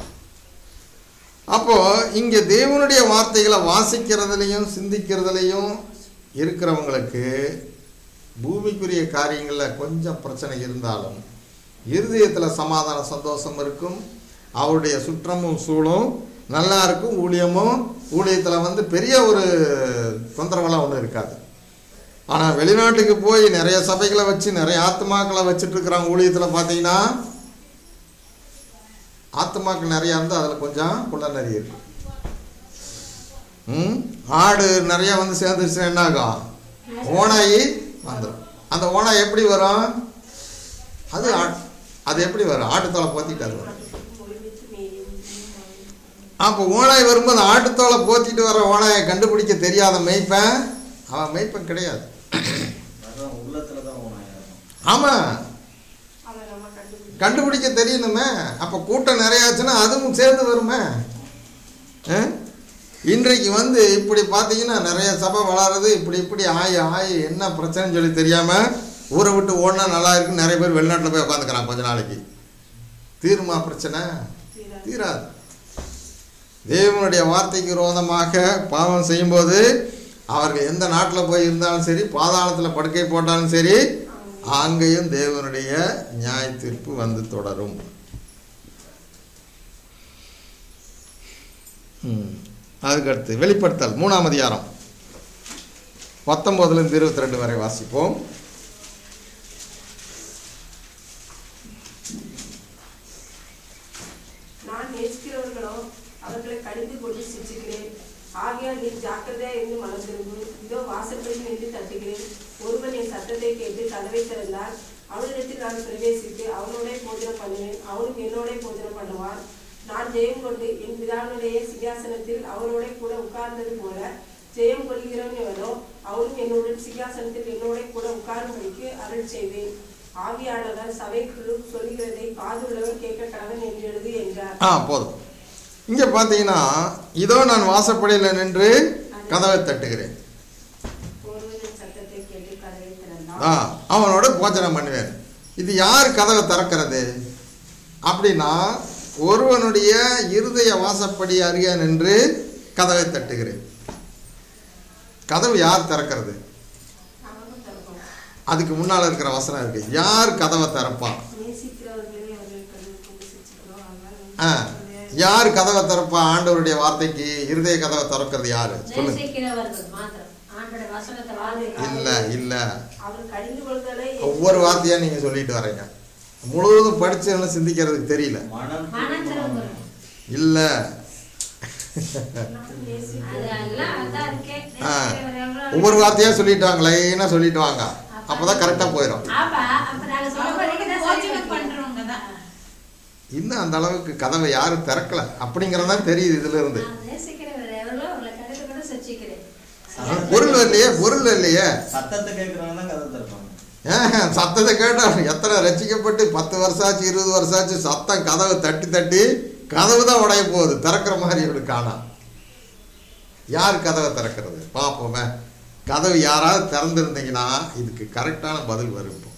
அப்போது இங்கே தேவனுடைய வார்த்தைகளை வாசிக்கிறதுலையும் சிந்திக்கிறதுலையும் இருக்கிறவங்களுக்கு பூமிக்குரிய காரியங்களில் கொஞ்சம் பிரச்சனை இருந்தாலும் இருதயத்தில் சமாதான சந்தோஷம் இருக்கும் அவருடைய சுற்றமும் சூழும் நல்லா இருக்கும் ஊழியமும் ஊழியத்தில் வந்து பெரிய ஒரு தொந்தரவெல்லாம் ஒன்றும் இருக்காது ஆனால் வெளிநாட்டுக்கு போய் நிறைய சபைகளை வச்சு நிறைய ஆத்மாக்களை வச்சுட்டு இருக்கிறாங்க ஊழியத்தில் பார்த்தீங்கன்னா ஆத்மாக்கள் நிறையா இருந்தால் அதில் கொஞ்சம் குள்ள நிறைய இருக்கு ம் ஆடு நிறையா வந்து சேர்ந்துருச்சுன்னா என்ன ஆகும் ஓனாயி வந்துடும் அந்த ஓனாய் எப்படி வரும் அது ஆ- அது எப்படி வரும் ஆட்டுத்தோலை போத்திட்டு அது வரும் ஒளிவித்து மேயும் அப்போ ஓனாய் வரும்போது ஆட்டுத்தோலை போத்திட்டு வர ஓனாயை கண்டுபிடிக்க தெரியாத மெய்ப்பன் அவன் மெய்ப்பன் கிடையாது அதான் உள்ளத்துல தான் ஓனாயிரம் ஆமாம் அதை நம்ம கண்டுபிடிச்சு கண்டுபிடிக்க தெரியணுமே அப்போ கூட்டம் நிறையாச்சுன்னா அதுவும் சேர்ந்து வருமே ஆ? இன்றைக்கு வந்து இப்படி பார்த்தீங்கன்னா நிறைய சபை வளருது இப்படி இப்படி ஆயி ஆயி என்ன பிரச்சனைன்னு சொல்லி தெரியாமல் ஊரை விட்டு ஓடினா நல்லா இருக்குன்னு நிறைய பேர் வெளிநாட்டில் போய் உட்காந்துக்கிறான் கொஞ்ச நாளைக்கு தீருமா பிரச்சனை தீராது தேவனுடைய வார்த்தைக்கு விரோதமாக பாவம் செய்யும்போது அவர்கள் எந்த நாட்டில் போய் இருந்தாலும் சரி பாதாளத்தில் படுக்கை போட்டாலும் சரி அங்கேயும் தேவனுடைய நியாய தீர்ப்பு வந்து தொடரும் ம். அதுக்கடுத்து வெளிப்படுத்தல் மூணாம் அதிகாரம் பத்தொம்போதுலேருந்து இருபத்தி ரெண்டு வரை வாசிப்போம் நான் நேசிக்கிறவர்களோ அவர்களை கடிந்து கொண்டு சிரிச்சுக்கிறேன் ஆகையால் நீ ஜாக்கிரதையா இருந்து மனம் திரும்பு இதோ வாசற்படியில் நின்று தட்டுகிறேன் ஒருவன் என் சத்தத்தை கேட்டு கதவை திறந்தால் அவனிடத்தில் நான் பிரவேசித்து அவனோட போஜனம் பண்ணுவேன் அவனும் என்னோட போஜனம் பண்ணுவான் நான் ஜெயம் கொண்டு என் பிதாவினுடைய சிங்காசனத்தில் அவனோட கூட உட்கார்ந்தது போல ஜெயம் கொள்கிறவன் எவனோ அவனும் என்னுடன் சிங்காசனத்தில் என்னோட கூட உட்காரும்படிக்கு அருள் செய்வேன் ஆவியானவர் சபைக்குள்ளும் சொல்லுகிறதை காதுள்ளவன் கேட்க கடவன் என்று எழுது என்றார் ஆ போதும் இங்கே பார்த்தீங்கன்னா இதோ நான் வாசப்படியில் நின்று கதவை தட்டுகிறேன் ஒருவரின் சத்தத்தை கேட்டு கதவை திறந்தான் ஆ அவனோட போஜனம் பண்ணுவேன் இது யார் கதவை திறக்கிறது அப்படின்னா ஒருவனுடைய இருதய வாசப்படி அருகே நின்று கதவை தட்டுகிறேன் கதவு யார் திறக்கிறது அவனும் திறப்பான் அதுக்கு முன்னால் இருக்கிற வசனம் இருக்கு யார் கதவை திறப்பான் நேசிக்கிறவர்களே அவர்கள் கதவை கொண்டு சிரிச்சுக்கிறோம் ஆ யார் கதவை திறப்பா ஆண்டவருடைய வார்த்தைக்கு இருதய கதவை திறக்கிறது யாரு சொல்லுங்க நேசிக்கிறவர்கள் மாத்திரம் ஆண்டோட வசனத்தை வாழ்வு இல்லை இல்லை அவர் கடிந்து கொள்தலை ஒவ்வொரு வார்த்தையா நீங்க சொல்லிட்டு வரீங்க முழுவதும் படிச்சு சிந்திக்கிறதுக்கு தெரியல மனம் மனம் திரும்புறோம் இல்லை நான் நேசி அதெல்லாம் அதான் இருக்கே ஆ நேசிக்கிறவர்கள் ஒவ்வொரு வார்த்தையா சொல்லிட்டு வாங்க லைனா சொல்லிட்டு வாங்க அப்பதான் கரெக்டா போயிடும் ஆப்பா அப்ப நாங்க சொல்ல கோச்சிங் பண்றவங்க தான் இன்னும் அந்த அளவுக்கு கதவை யாரும் திறக்கல அப்படிங்கறதான் தெரியுது இதுல இருந்து நேசிக்கிறவர் எவ்வளோ அவங்களை கருத்து கூட சிரிச்சுக்கிறேன் பொருள் இல்லையே பொருள் இல்லையே சத்தத்தை கேட்கறவங்க தான் கதை திறப்பாங்க ஏன் சத்தத்தை கேட்டா எத்தனை ரசிக்கப்பட்டு பத்து வருஷம் ஆச்சு இருபது வருஷம் ஆச்சு சத்தம் கதவை தட்டி தட்டி கதவு தான் உடைய போகுது திறக்கிற மாதிரி இப்படி காணா யார் கதவை திறக்கிறது பார்ப்போமே கதவு யாராவது திறந்திருந்தீங்கன்னா இதுக்கு கரெக்டான பதில் வரும் இப்போ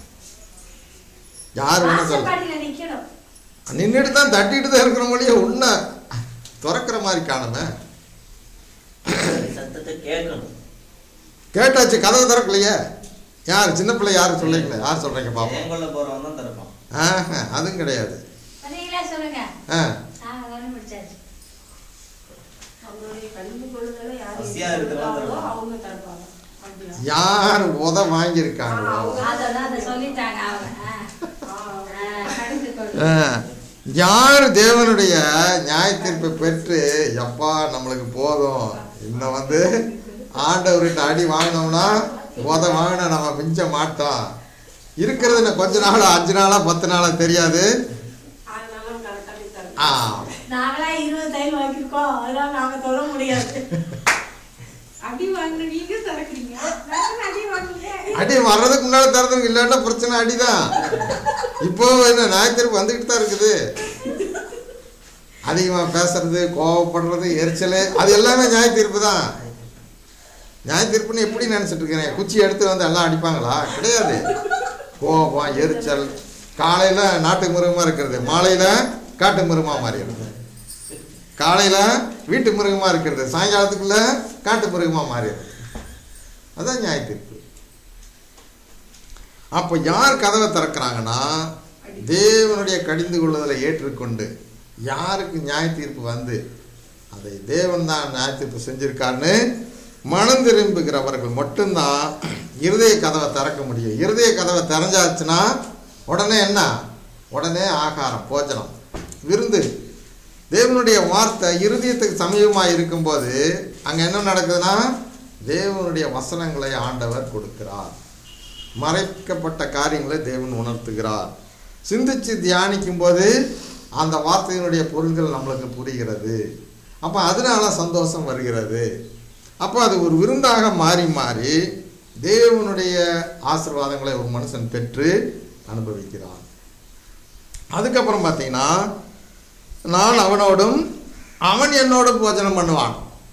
யார் வேணும் சொல்ல வாசப்பாடியில நிக்கணும் நின்றுட்டு தான் தட்டிட்டு தான் இருக்கிற மொழியை உன்ன திறக்கிற மாதிரி காணுமே சத்தத்தை கேட்கணும் கேட்டாச்சு கதவை திறக்கலையே யார் சின்ன பிள்ளை யார் சொல்றீங்களே யார் சொல்றீங்க பாப்போம் தேங்கொள்ள போறவன் தான் திறப்பான் ஆஹா அதுவும் கிடையாது நீங்களே சொல்லுங்க ஆ நான் கண்டுபிடிச்சாச்சு அவங்களுடைய கடிந்து கொள்தலை யார் பசியா இருக்கிறவங்க இருக்கிறாங்களோ திறப்பாங்க. அவங்க திறப்பாங்க அப்படியா யார் உத வாங்கியிருக்காங்களோ அதெல்லாம் அதை சொல்லிட்டாங்க அவங்க ஆ. ஆ, கடிந்து கொள் ஆ, யார் தேவனுடைய நியாய தீர்ப்பை பெற்று எப்பா நம்மளுக்கு போதும் இன்னும் வந்து ஆண்டவர்கிட்ட அடி வாங்கினோம்னா உத வாங்கினா நம்ம மிஞ்ச மாட்டோம் இருக்கிறது இன்னும் கொஞ்ச நாள் அஞ்சு நாளா பத்து நாளா தெரியாது அதனால கரெக்டாக தரணும் ஆ நாங்களா இருபது தையல் வாங்கியிருக்கோம் அதனால நாங்க தொட முடியாது அடி வாங்கின நீங்க திறக்கிறீங்க நான் அடி வாங்குங்க அடி வர்றதுக்கு முன்னால தரதுக்கு இல்லைன்னா பிரச்சனை அடிதான் இப்போ என்ன நியாய தீர்ப்பு வந்துக்கிட்டு தான் இருக்குது அதிகமாக பேசுறது கோவப்படுறது எரிச்சல் அது எல்லாமே நியாய தீர்ப்பு தான் நியாய தீர்ப்புன்னு எப்படி நினச்சிட்டு இருக்கிறேன் குச்சி எடுத்து வந்து எல்லாம் அடிப்பாங்களா கிடையாது கோபம் எரிச்சல் காலையில் நாட்டு மிருகமாக இருக்கிறது மாலையில் காட்டு மிருகமாக மாறிடுது காலையில் வீட்டு மிருகமாக இருக்கிறது சாயங்காலத்துக்குள்ள காட்டு மிருகமாக மாறிடுது அதான் நியாய தீர்ப்பு அப்போ யார் கதவை திறக்கிறாங்கன்னா தேவனுடைய கடிந்து கொள்ளுதலை ஏற்றுக்கொண்டு யாருக்கு நியாய தீர்ப்பு வந்து அதை தேவன் தான் நியாய தீர்ப்பு செஞ்சிருக்காருன்னு மனம் திரும்புகிறவர்கள் மட்டும்தான் இருதய கதவை திறக்க முடியும் இருதய கதவை திறஞ்சாச்சுன்னா உடனே என்ன உடனே ஆகாரம் போஜனம் விருந்து தேவனுடைய வார்த்தை இருதயத்துக்கு சமீபமாக இருக்கும்போது அங்கே என்ன நடக்குதுன்னா தேவனுடைய வசனங்களை ஆண்டவர் கொடுக்கிறார் மறைக்கப்பட்ட காரியங்களை தேவன் உணர்த்துகிறார் சிந்திச்சு தியானிக்கும் போது அந்த வார்த்தையினுடைய பொருள்கள் நம்மளுக்கு புரிகிறது அப்போ அதனால சந்தோஷம் வருகிறது அப்போ அது ஒரு விருந்தாக மாறி மாறி தேவனுடைய ஆசீர்வாதங்களை ஒரு மனுஷன் பெற்று அனுபவிக்கிறான் அதுக்கப்புறம் பார்த்தீங்கன்னா நான் அவனோடும் அவன் என்னோடும் போஜனம் பண்ணுவான்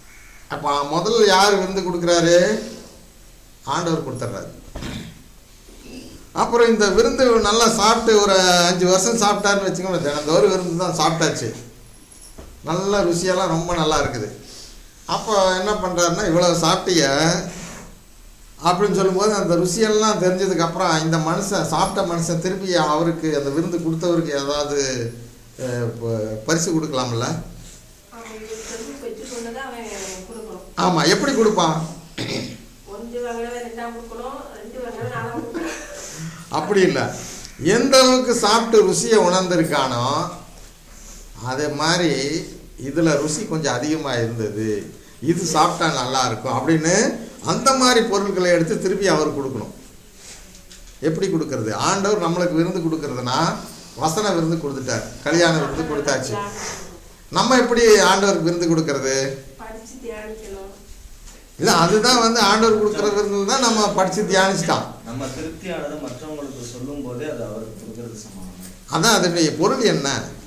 அப்போ முதல்ல யார் விருந்து கொடுக்குறாரு ஆண்டவர் கொடுத்துட்றாரு அப்புறம் இந்த விருந்து நல்லா சாப்பிட்டு ஒரு அஞ்சு வருஷம் சாப்பிட்டாருன்னு வச்சுக்கோங்க தினந்தோறும் விருந்து தான் சாப்பிட்டாச்சு நல்ல ருசியெல்லாம் ரொம்ப நல்லா இருக்குது அப்போ என்ன பண்ணுறாருன்னா இவ்வளோ சாப்பிட்டிய அப்படின்னு சொல்லும்போது அந்த ருசியெல்லாம் தெரிஞ்சதுக்கப்புறம் இந்த மனுஷன் சாப்பிட்ட மனுஷன் திருப்பி அவருக்கு அந்த விருந்து கொடுத்தவருக்கு ஏதாவது அஹ், ப- பரிசு கொடுக்கலாம்ல அவன் இவருக்கு வந்து பெற்றுக்கொண்டதை அவன் கொடுக்கணும் ஆமாம் எப்படி கொடுப்பான் ஒன்று வாங்கினவன் ரெண்டாம் கொடுக்கணும் ரெண்டு வாங்கினவன் நாலாம் கொடுக்கணும் அப்படி இல்லை எந்த அளவுக்கு சாப்பிட்டு ருசியை உணர்ந்திருக்கானோ அதே மாதிரி இதில் ருசி கொஞ்சம் அதிகமாக இருந்தது இது சாப்பிட்டா நல்லா இருக்கும் அப்படின்னு அந்த மாதிரி பொருட்களை எடுத்து திருப்பி அவர் கொடுக்கணும் எப்படி கொடுக்கறது ஆண்டவர் நம்மளுக்கு விருந்து கொடுக்கறதுனா வசன விருந்து கொடுத்துட்டார் கல்யாண விருந்து கொடுத்தாச்சு நம்ம எப்படி ஆண்டவருக்கு விருந்து கொடுக்கறது படிச்சு தியானிக்கணும் இல்லை அதுதான் வந்து ஆண்டவர் கொடுக்குற விருந்து தான் நம்ம படித்து தியானிச்சிட்டோம் நம்ம திருப்தியானதை மற்றவங்களுக்கு சொல்லும் போதே அது அவருக்கு கொடுக்கறது சமானம் அதான் அதனுடைய பொருள் என்ன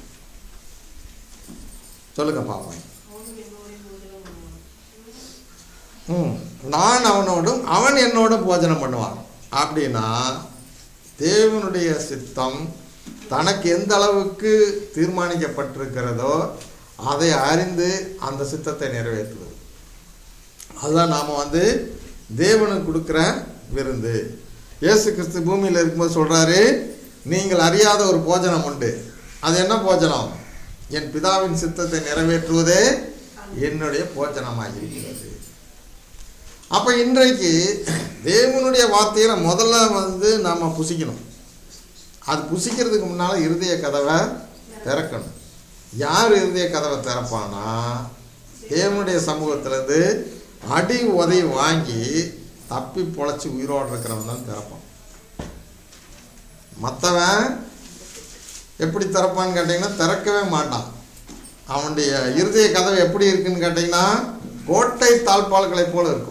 சொல்லுங்க பாப்போம் அவனும் என்னோட போஜனம் பண்ணுவான் ம் நான் அவனோடும் அவன் என்னோடும் போஜனம் பண்ணுவான் அப்படின்னா தேவனுடைய சித்தம் தனக்கு எந்த அளவுக்கு தீர்மானிக்கப்பட்டிருக்கிறதோ அதை அறிந்து அந்த சித்தத்தை நிறைவேற்றுவது அதுதான் நாம் வந்து தேவனுக்கு கொடுக்குற விருந்து இயேசு கிறிஸ்து பூமியில் இருக்கும்போது சொல்கிறாரு நீங்கள் அறியாத ஒரு போஜனம் உண்டு அது என்ன போஜனம் என் பிதாவின் சித்தத்தை நிறைவேற்றுவதே என்னுடைய போஜனமாக இருக்கிறது அப்போ இன்றைக்கு தேவனுடைய வார்த்தையில முதல்ல வந்து நாம் புசிக்கணும் அது புசிக்கிறதுக்கு முன்னால் இருதய கதவை திறக்கணும் யார் இருதய கதவை திறப்பானா தேவனுடைய சமூகத்திலேருந்து அடி உதை வாங்கி தப்பி பொழைச்சி உயிரோடு இருக்கிறவன் தான் திறப்பான் மற்றவன் எப்படி திறப்பான்னு கேட்டிங்கன்னா திறக்கவே மாட்டான் அவனுடைய இருதய கதவு எப்படி இருக்குன்னு கேட்டிங்கன்னா கோட்டை தாழ்பால்களை போல இருக்கும்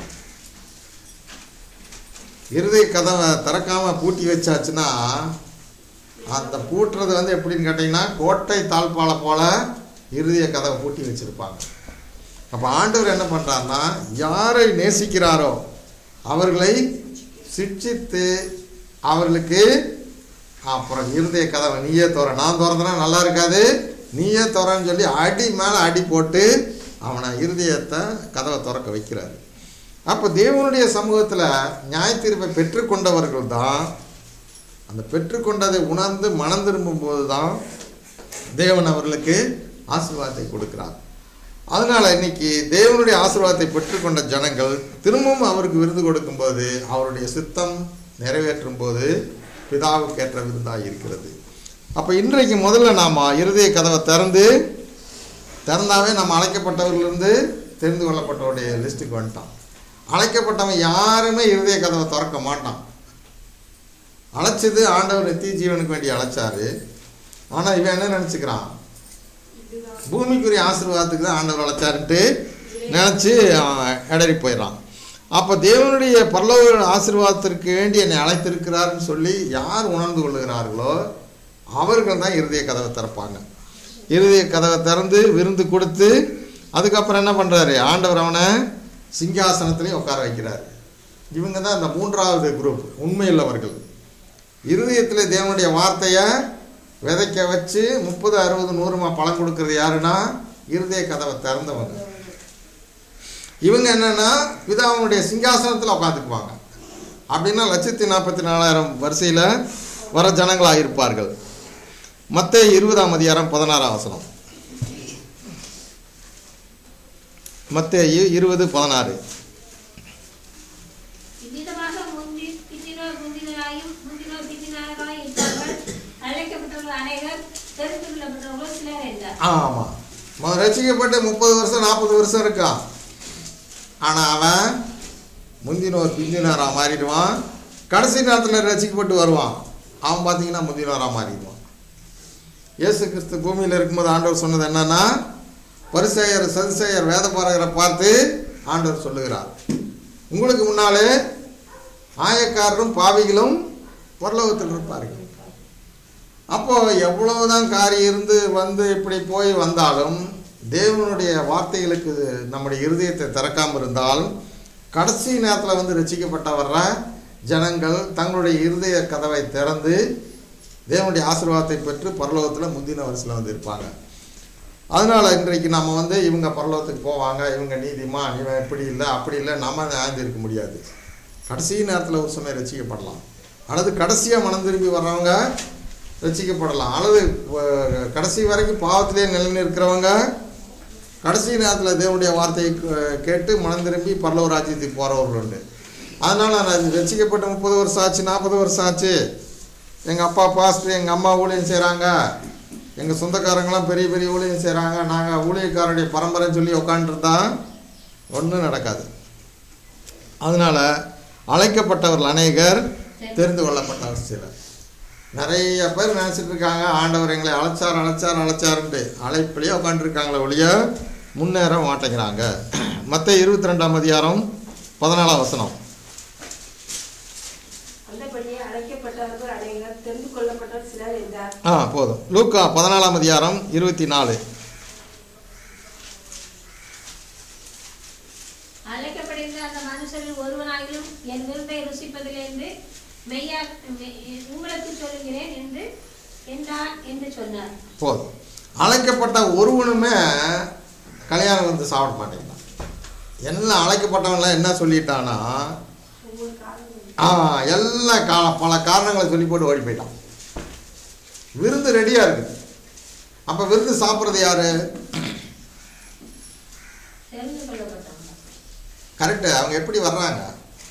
இருதய கதவை திறக்காம பூட்டி வச்சாச்சுன்னா அந்த பூட்டுறது வந்து எப்படின்னு கேட்டிங்கன்னா கோட்டை தாழ்பாலை போல இருதய கதவை பூட்டி வச்சிருப்பாங்க அப்போ ஆண்டவர் என்ன பண்ணுறாருன்னா யாரை நேசிக்கிறாரோ அவர்களை சிட்சித்து அவர்களுக்கு அப்புறம் இருதய கதவை நீயே தோற நான் திறந்தனா நல்லா இருக்காது நீயே திறன்னு சொல்லி அடி மேலே அடி போட்டு அவனை இருதயத்தை கதவை திறக்க வைக்கிறாரு அப்போ தேவனுடைய சமூகத்தில் நியாய தீர்ப்பை பெற்றுக்கொண்டவர்கள் தான் அந்த பெற்றுக்கொண்டதை உணர்ந்து மனம் திரும்பும்போது தான் தேவன் அவர்களுக்கு ஆசீர்வாதத்தை கொடுக்கிறார் அதனால் இன்னைக்கு தேவனுடைய ஆசீர்வாதத்தை பெற்றுக்கொண்ட ஜனங்கள் திரும்பவும் அவருக்கு விருது கொடுக்கும்போது அவருடைய சித்தம் நிறைவேற்றும் போது பிதாவுக்கேற்ற விருந்தாக இருக்கிறது அப்போ இன்றைக்கு முதல்ல நாம் இருதய கதவை திறந்து திறந்தாவே நம்ம அழைக்கப்பட்டவர்களிருந்து தெரிந்து கொள்ளப்பட்டவருடைய லிஸ்ட்டுக்கு வந்துட்டான் அழைக்கப்பட்டவன் யாருமே இருதய கதவை திறக்க மாட்டான் அழைச்சது ஆண்டவர் நித்திய ஜீவனுக்கு வேண்டி அழைச்சாரு ஆனால் இவன் என்ன நினச்சிக்கிறான் பூமிக்குரிய ஆசீர்வாதத்துக்கு தான் ஆண்டவர் அழைச்சாருன்ட்டு நினச்சி இடறி போயிடறான் அப்போ தேவனுடைய பரலோக ஆசீர்வாதத்திற்கு வேண்டி என்னை அழைத்திருக்கிறாருன்னு சொல்லி யார் உணர்ந்து கொள்ளுகிறார்களோ அவர்கள் தான் இருதய கதவை திறப்பாங்க இருதய கதவை திறந்து விருந்து கொடுத்து அதுக்கப்புறம் என்ன பண்ணுறாரு ஆண்டவர் அவனை சிங்காசனத்திலையும் உட்கார வைக்கிறார் இவங்க தான் இந்த மூன்றாவது குரூப் உண்மையுள்ளவர்கள் இருதயத்தில் தேவனுடைய வார்த்தையை விதைக்க வச்சு முப்பது அறுபது நூறுமா பழம் கொடுக்கறது யாருன்னா இருதய கதவை திறந்தவங்க இவங்க என்னன்னா பிதாவுடைய சிங்காசனத்தில் உட்காந்துக்குவாங்க அப்படின்னா லட்சத்தி நாற்பத்தி நாலாயிரம் வரிசையில் வர ஜனங்களாக இருப்பார்கள் மற்ற இருபதாம் அதிகாரம் பதினாறாம் வசனம் மற்ற இருபது பதினாறு இவ்விதமாக முந்தி பிந்தினோர் முந்தினராயும் முந்தினோர் பிந்தினராயும் இருப்பார்கள் அழைக்கப்பட்டவர்கள் அனைவர் தெரிந்து கொள்ளப்பட்டவர்கள் சிலர் என்றார் ஆமாம் அவன் ரசிக்கப்பட்டு முப்பது வருஷம் நாற்பது வருஷம் இருக்கான் ஆனால் அவன் முந்தினோர் பிந்தினோராக மாறிடுவான் கடைசி நேரத்தில் ரசிக்கப்பட்டு வருவான் அவன் பார்த்தீங்கன்னா முந்தினோராக மாறிடுவான் இயேசு கிறிஸ்து பூமியில் இருக்கும்போது ஆண்டவர் சொன்னது என்னன்னா பரிசெயர் சதுசெயர் வேத பாரகரை பார்த்து ஆண்டவர் சொல்லுகிறார் உங்களுக்கு முன்னாலே ஆயக்காரரும் பாவிகளும் பரலோகத்தில் இருப்பார்கள் அப்போ எவ்வளவுதான் காரி இருந்து வந்து இப்படி போய் வந்தாலும் தேவனுடைய வார்த்தைகளுக்கு நம்முடைய இருதயத்தை திறக்காமல் இருந்தால் கடைசி நேரத்தில் வந்து ரசிக்கப்பட்ட வர்ற ஜனங்கள் தங்களுடைய இருதய கதவை திறந்து தேவனுடைய ஆசீர்வாதத்தை பெற்று பரலோகத்தில் முந்தின வரிசையில் வந்து இருப்பாங்க அதனால் இன்றைக்கு நம்ம வந்து இவங்க பரலோகத்துக்கு போவாங்க இவங்க நீதிமான் இவன் இப்படி இல்லை அப்படி இல்லை நம்ம ஆய்ந்து இருக்க முடியாது கடைசி நேரத்தில் ஒரு சமயம் ரசிக்கப்படலாம் அல்லது கடைசியாக மனம் திரும்பி வர்றவங்க ரசிக்கப்படலாம் அல்லது அஹ், கடைசி வரைக்கும் பாவத்திலே நிலைநிற்கிறவங்க கடைசி நேரத்தில் தேவனுடைய வார்த்தையை கே- கேட்டு மனம் திரும்பி பரலோக ராஜ்யத்துக்கு போகிறவர்கள் உண்டு அதனால் நான் ரசிக்கப்பட்ட முப்பது வருஷம் ஆச்சு நாற்பது வருஷம் ஆச்சு எங்கள் அப்பா பாஸ்டர் எங்கள் அம்மா ஊழியம் செய்கிறாங்க எங்கள் சொந்தக்காரங்களாம் பெரிய பெரிய ஊழியம் செய்கிறாங்க நாங்கள் ஊழியக்காரருடைய பரம்பரைன்னு சொல்லி உட்காந்துருந்தா ஒன்றும் நடக்காது அதனால் அழைக்கப்பட்டவர்கள் அநேகர் தெரிந்து கொள்ளப்பட்டவர் சிலர் நிறைய பேர் நினச்சிட்டு இருக்காங்க ஆண்டவர் எங்களை அழைச்சார் அழைச்சார் அழைச்சாருன்ட்டு அழைப்பிலேயே உட்காந்துருக்காங்களே ஒழிய முன்னேற மாட்டேங்கிறாங்க மற்ற இருபத்தி ரெண்டாம் அதிகாரம் பதினாலாம் வசனம் அந்தபடியே அழைக்கப்பட்டவர்கள் அநேகர் தெரிந்து கொள்ளப்பட்டவர் சிலர் என்றார் ஆ போதும் லூக்கா பதினாலாம் அதிகாரம் இருபத்தி நாலு அழைக்கப்படுகிற அந்த மனுஷரில் ஒருவனாகிலும் என் விருந்தை ருசிப்பதிலிருந்து மெய்யா மெய்- உங்களுக்கு சொல்லுகிறேன் என்று என்றான் என்று சொன்னார் போதும் அழைக்கப்பட்ட ஒருவனுமே கல்யாணம் வந்து சாப்பிட மாட்டேங்கிறான் எல்லாம் அழைக்கப்பட்டவன்லாம் என்ன சொல்லிட்டானா ஒவ்வொரு காரணமும் ஆ எல்லாம் கா பல காரணங்களை சொல்லி போட்டு ஓடி போயிட்டான் விருந்து ரெடியாக இருக்குது அப்போ விருந்து சாப்பிட்றது யாரு தெரிந்து கொள்ளப்பட்டவங்க கரெக்டு அவங்க எப்படி வர்றாங்க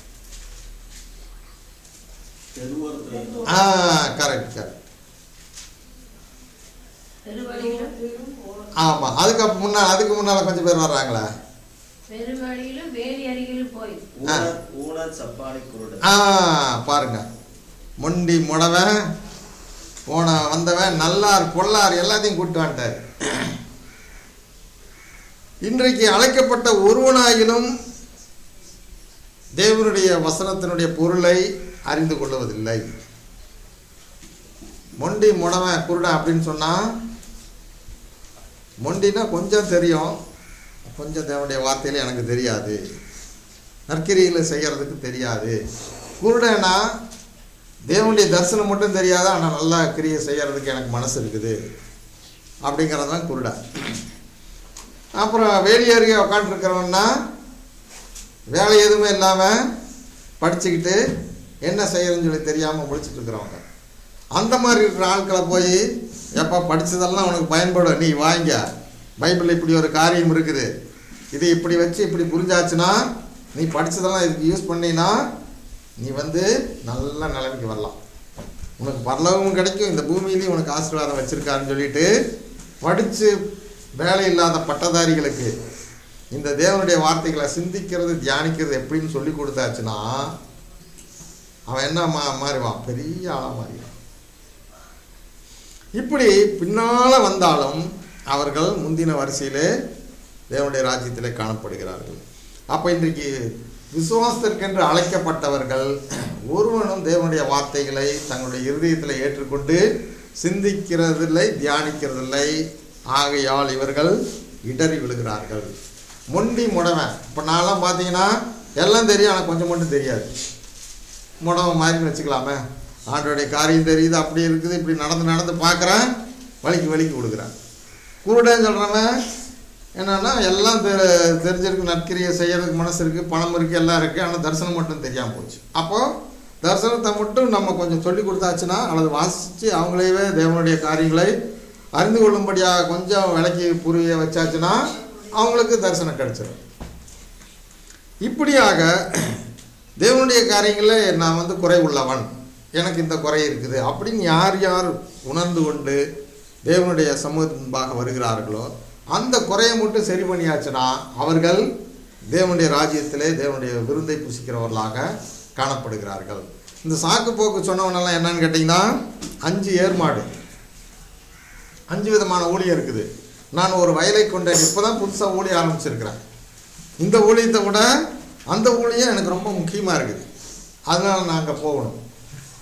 தெருவோரத்தில் ஆ கரெக்ட் கரெக்ட் பெருவழியிலும் ஆமாம் அதுக்கு அப்ப முன்னால் அதுக்கு முன்னால் கொஞ்சம் பேர் வர்றாங்களே பெருவழியிலும் வேலி அருகிலும் போய் ஊனர் ஊனர் சப்பானி குருடன் ஆ பாருங்க மொண்டி முடவன் போன வந்தவன் நல்லார் பொல்லார் எல்லாத்தையும் கூப்பிட்டு வந்துட்டார் இன்றைக்கு அழைக்கப்பட்ட ஒருவனாயிலும் தேவனுடைய வசனத்தினுடைய பொருளை அறிந்து கொள்வதில்லை மொண்டி முடவன் குருடன் அப்படின்னு சொன்னா மொண்டினா கொஞ்சம் தெரியும் கொஞ்சம் தேவனுடைய வார்த்தையில எனக்கு தெரியாது நற்கிரியில் செய்கிறதுக்கு தெரியாது குருடனா தேவனுடைய தரிசனம் மட்டும் தெரியாது ஆனால் நல்லா கிரியை செய்கிறதுக்கு எனக்கு மனசு இருக்குது அப்படிங்கிறது தான் குருடன் அப்புறம் வேலியருகே உக்காண்ட்ருக்கிறவன்னா வேலை எதுவுமே இல்லாமல் படிச்சுக்கிட்டு என்ன செய்யறதுன்னு சொல்லி தெரியாமல் முடிச்சுட்டு இருக்கிறவங்க அந்த மாதிரி இருக்கிற ஆட்களை போய் எப்போ படித்ததெல்லாம் உனக்கு பயன்படும் நீ வாங்க பைபிளில் இப்படி ஒரு காரியம் இருக்குது இது இப்படி வச்சு இப்படி புரிஞ்சாச்சுன்னா நீ படித்ததெல்லாம் இதுக்கு யூஸ் பண்ணினா நீ வந்து நல்ல நிலைமைக்கு வரலாம் உனக்கு பரலோகமும் கிடைக்கும் இந்த பூமியிலையும் உனக்கு ஆசீர்வாதம் வச்சுருக்காருன்னு சொல்லிட்டு படித்து வேலை இல்லாத பட்டதாரிகளுக்கு இந்த தேவனுடைய வார்த்தைகளை சிந்திக்கிறது தியானிக்கிறது எப்படின்னு சொல்லி கொடுத்தாச்சுன்னா அவன் என்ன மா மாறிவான் பெரிய ஆளாக மாறிவான் இப்படி பின்னால் வந்தாலும் அவர்கள் முந்தின வரிசையிலே தேவனுடைய ராஜ்யத்திலே காணப்படுகிறார்கள் அப்போ இன்றைக்கு விசுவாசத்திற்கென்று அழைக்கப்பட்டவர்கள் ஒருவனும் தேவனுடைய வார்த்தைகளை தங்களுடைய இருதயத்தில் ஏற்றுக்கொண்டு சிந்திக்கிறதில்லை தியானிக்கிறதில்லை ஆகையால் இவர்கள் இடறி விழுகிறார்கள் மொண்டி முடவன் இப்போ நான்லாம் பார்த்தீங்கன்னா எல்லாம் தெரியும் ஆனால் கொஞ்சம் மட்டும் தெரியாது முடவன் மாதிரி வச்சுக்கலாமே ஆண்டோடைய காரியம் தெரியுது அப்படி இருக்குது இப்படி நடந்து நடந்து பார்க்குறேன் வலிக்கு வலிக்கு கொடுக்குறேன் குருடன் சொல்கிறவன் என்னன்னா எல்லாம் தெ தெரிஞ்சிருக்கு நற்கிரியை செய்யறதுக்கு மனசு இருக்குது பணம் இருக்குது எல்லாம் இருக்குது ஆனால் தரிசனம் மட்டும் தெரியாமல் போச்சு அப்போது தரிசனத்தை மட்டும் நம்ம கொஞ்சம் சொல்லி கொடுத்தாச்சுன்னா அல்லது வாசித்து அவங்களையவே தேவனுடைய காரியங்களை அறிந்து கொள்ளும்படியாக கொஞ்சம் விலைக்கு புரிய வச்சாச்சுன்னா அவங்களுக்கு தரிசனம் கிடைச்சிடும் இப்படியாக தேவனுடைய காரியங்களில் நான் வந்து குறை உள்ளவன் எனக்கு இந்த குறை இருக்குது அப்படின்னு யார் யார் உணர்ந்து கொண்டு தேவனுடைய சமூகத்தின் முன்பாக வருகிறார்களோ அந்த குறையை மட்டும் சரி பண்ணியாச்சுன்னா அவர்கள் தேவனுடைய ராஜ்யத்திலே தேவனுடைய விருந்தை புசிக்கிறவர்களாக காணப்படுகிறார்கள் இந்த சாக்கு போக்கு சொன்னவனெல்லாம் என்னன்னு கேட்டிங்கன்னா அஞ்சு ஏர்மாடு அஞ்சு விதமான ஊழியம் இருக்குது நான் ஒரு வயலை கொண்டேன் இப்போ தான் புதுசாக ஊழிய ஆரம்பிச்சிருக்கிறேன் இந்த ஊழியத்தை விட அந்த ஊழியம் எனக்கு ரொம்ப முக்கியமாக இருக்குது அதனால் நான் அங்கே போகணும்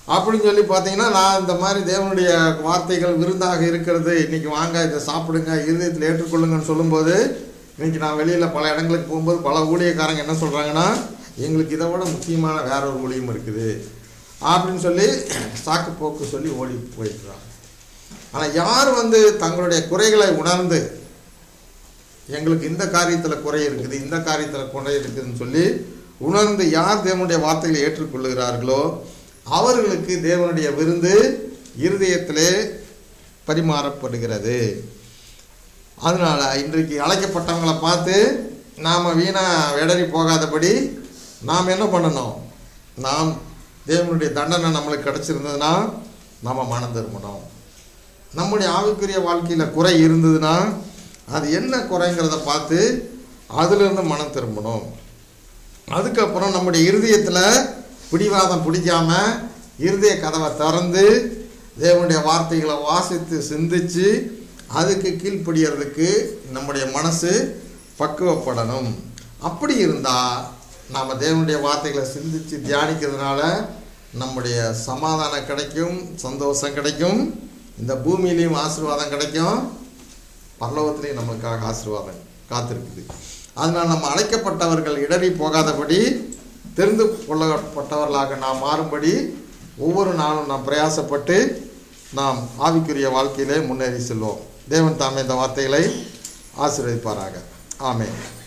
அப்படின்னு சொல்லி பார்த்தீங்கன்னா நான் இந்த மாதிரி தேவனுடைய வார்த்தைகள் விருந்தாக இருக்கிறது இன்னைக்கு வாங்க இதை சாப்பிடுங்க இருதயத்தில் ஏற்றுக்கொள்ளுங்கன்னு சொல்லும்போது இன்னைக்கு நான் வெளியில் பல இடங்களுக்கு போகும்போது பல ஊழியக்காரங்க என்ன சொல்கிறாங்கன்னா எங்களுக்கு இதை விட முக்கியமான வேற ஒரு ஊழியம் இருக்குது அப்படின்னு சொல்லி சாக்கு போக்கு சொல்லி ஓடி போயிடுறாங்க ஆனால் யார் வந்து தங்களுடைய குறைகளை உணர்ந்து எங்களுக்கு இந்த காரியத்தில் குறை இருக்குது இந்த காரியத்தில் குறை இருக்குதுன்னு சொல்லி உணர்ந்து யார் தேவனுடைய வார்த்தைகளை ஏற்றுக்கொள்ளுகிறார்களோ அவர்களுக்கு தேவனுடைய விருந்து இருதயத்திலே பரிமாறப்படுகிறது அதனால் இன்றைக்கு அழைக்கப்பட்டவங்களை பார்த்து நாம் வீணாக வெடறி போகாதபடி நாம் என்ன பண்ணணும் நாம் தேவனுடைய தண்டனை நம்மளுக்கு கிடச்சிருந்ததுன்னா நாம் மனம் திரும்பணும் நம்முடைய ஆவிக்குரிய வாழ்க்கையில் குறை இருந்ததுன்னா அது என்ன குறைங்கிறத பார்த்து அதிலிருந்து மனம் திரும்பணும் அதுக்கப்புறம் நம்முடைய இருதயத்தில் பிடிவாதம் பிடிக்காம இருதய கதவை திறந்து தேவனுடைய வார்த்தைகளை வாசித்து சிந்திச்சு அதுக்கு கீழ்ப்படியறதுக்கு நம்முடைய மனசு பக்குவப்படணும் அப்படி இருந்தால் நாம் தேவனுடைய வார்த்தைகளை சிந்தித்து தியானிக்கிறதுனால நம்முடைய சமாதானம் கிடைக்கும் சந்தோஷம் கிடைக்கும் இந்த பூமியிலையும் ஆசீர்வாதம் கிடைக்கும் பரலோகத்திலையும் நம்மளுக்காக ஆசீர்வாதம் காத்திருக்குது அதனால் நம்ம அழைக்கப்பட்டவர்கள் இடறி போகாதபடி தெரிந்து கொள்ளப்பட்டவர்களாக நாம் மாறும்படி ஒவ்வொரு நாளும் நாம் பிரயாசப்பட்டு நாம் ஆவிக்குரிய வாழ்க்கையிலே முன்னேறி செல்வோம் தேவன் தாமே இந்த வார்த்தைகளை ஆசீர்வதிப்பாராக ஆமென்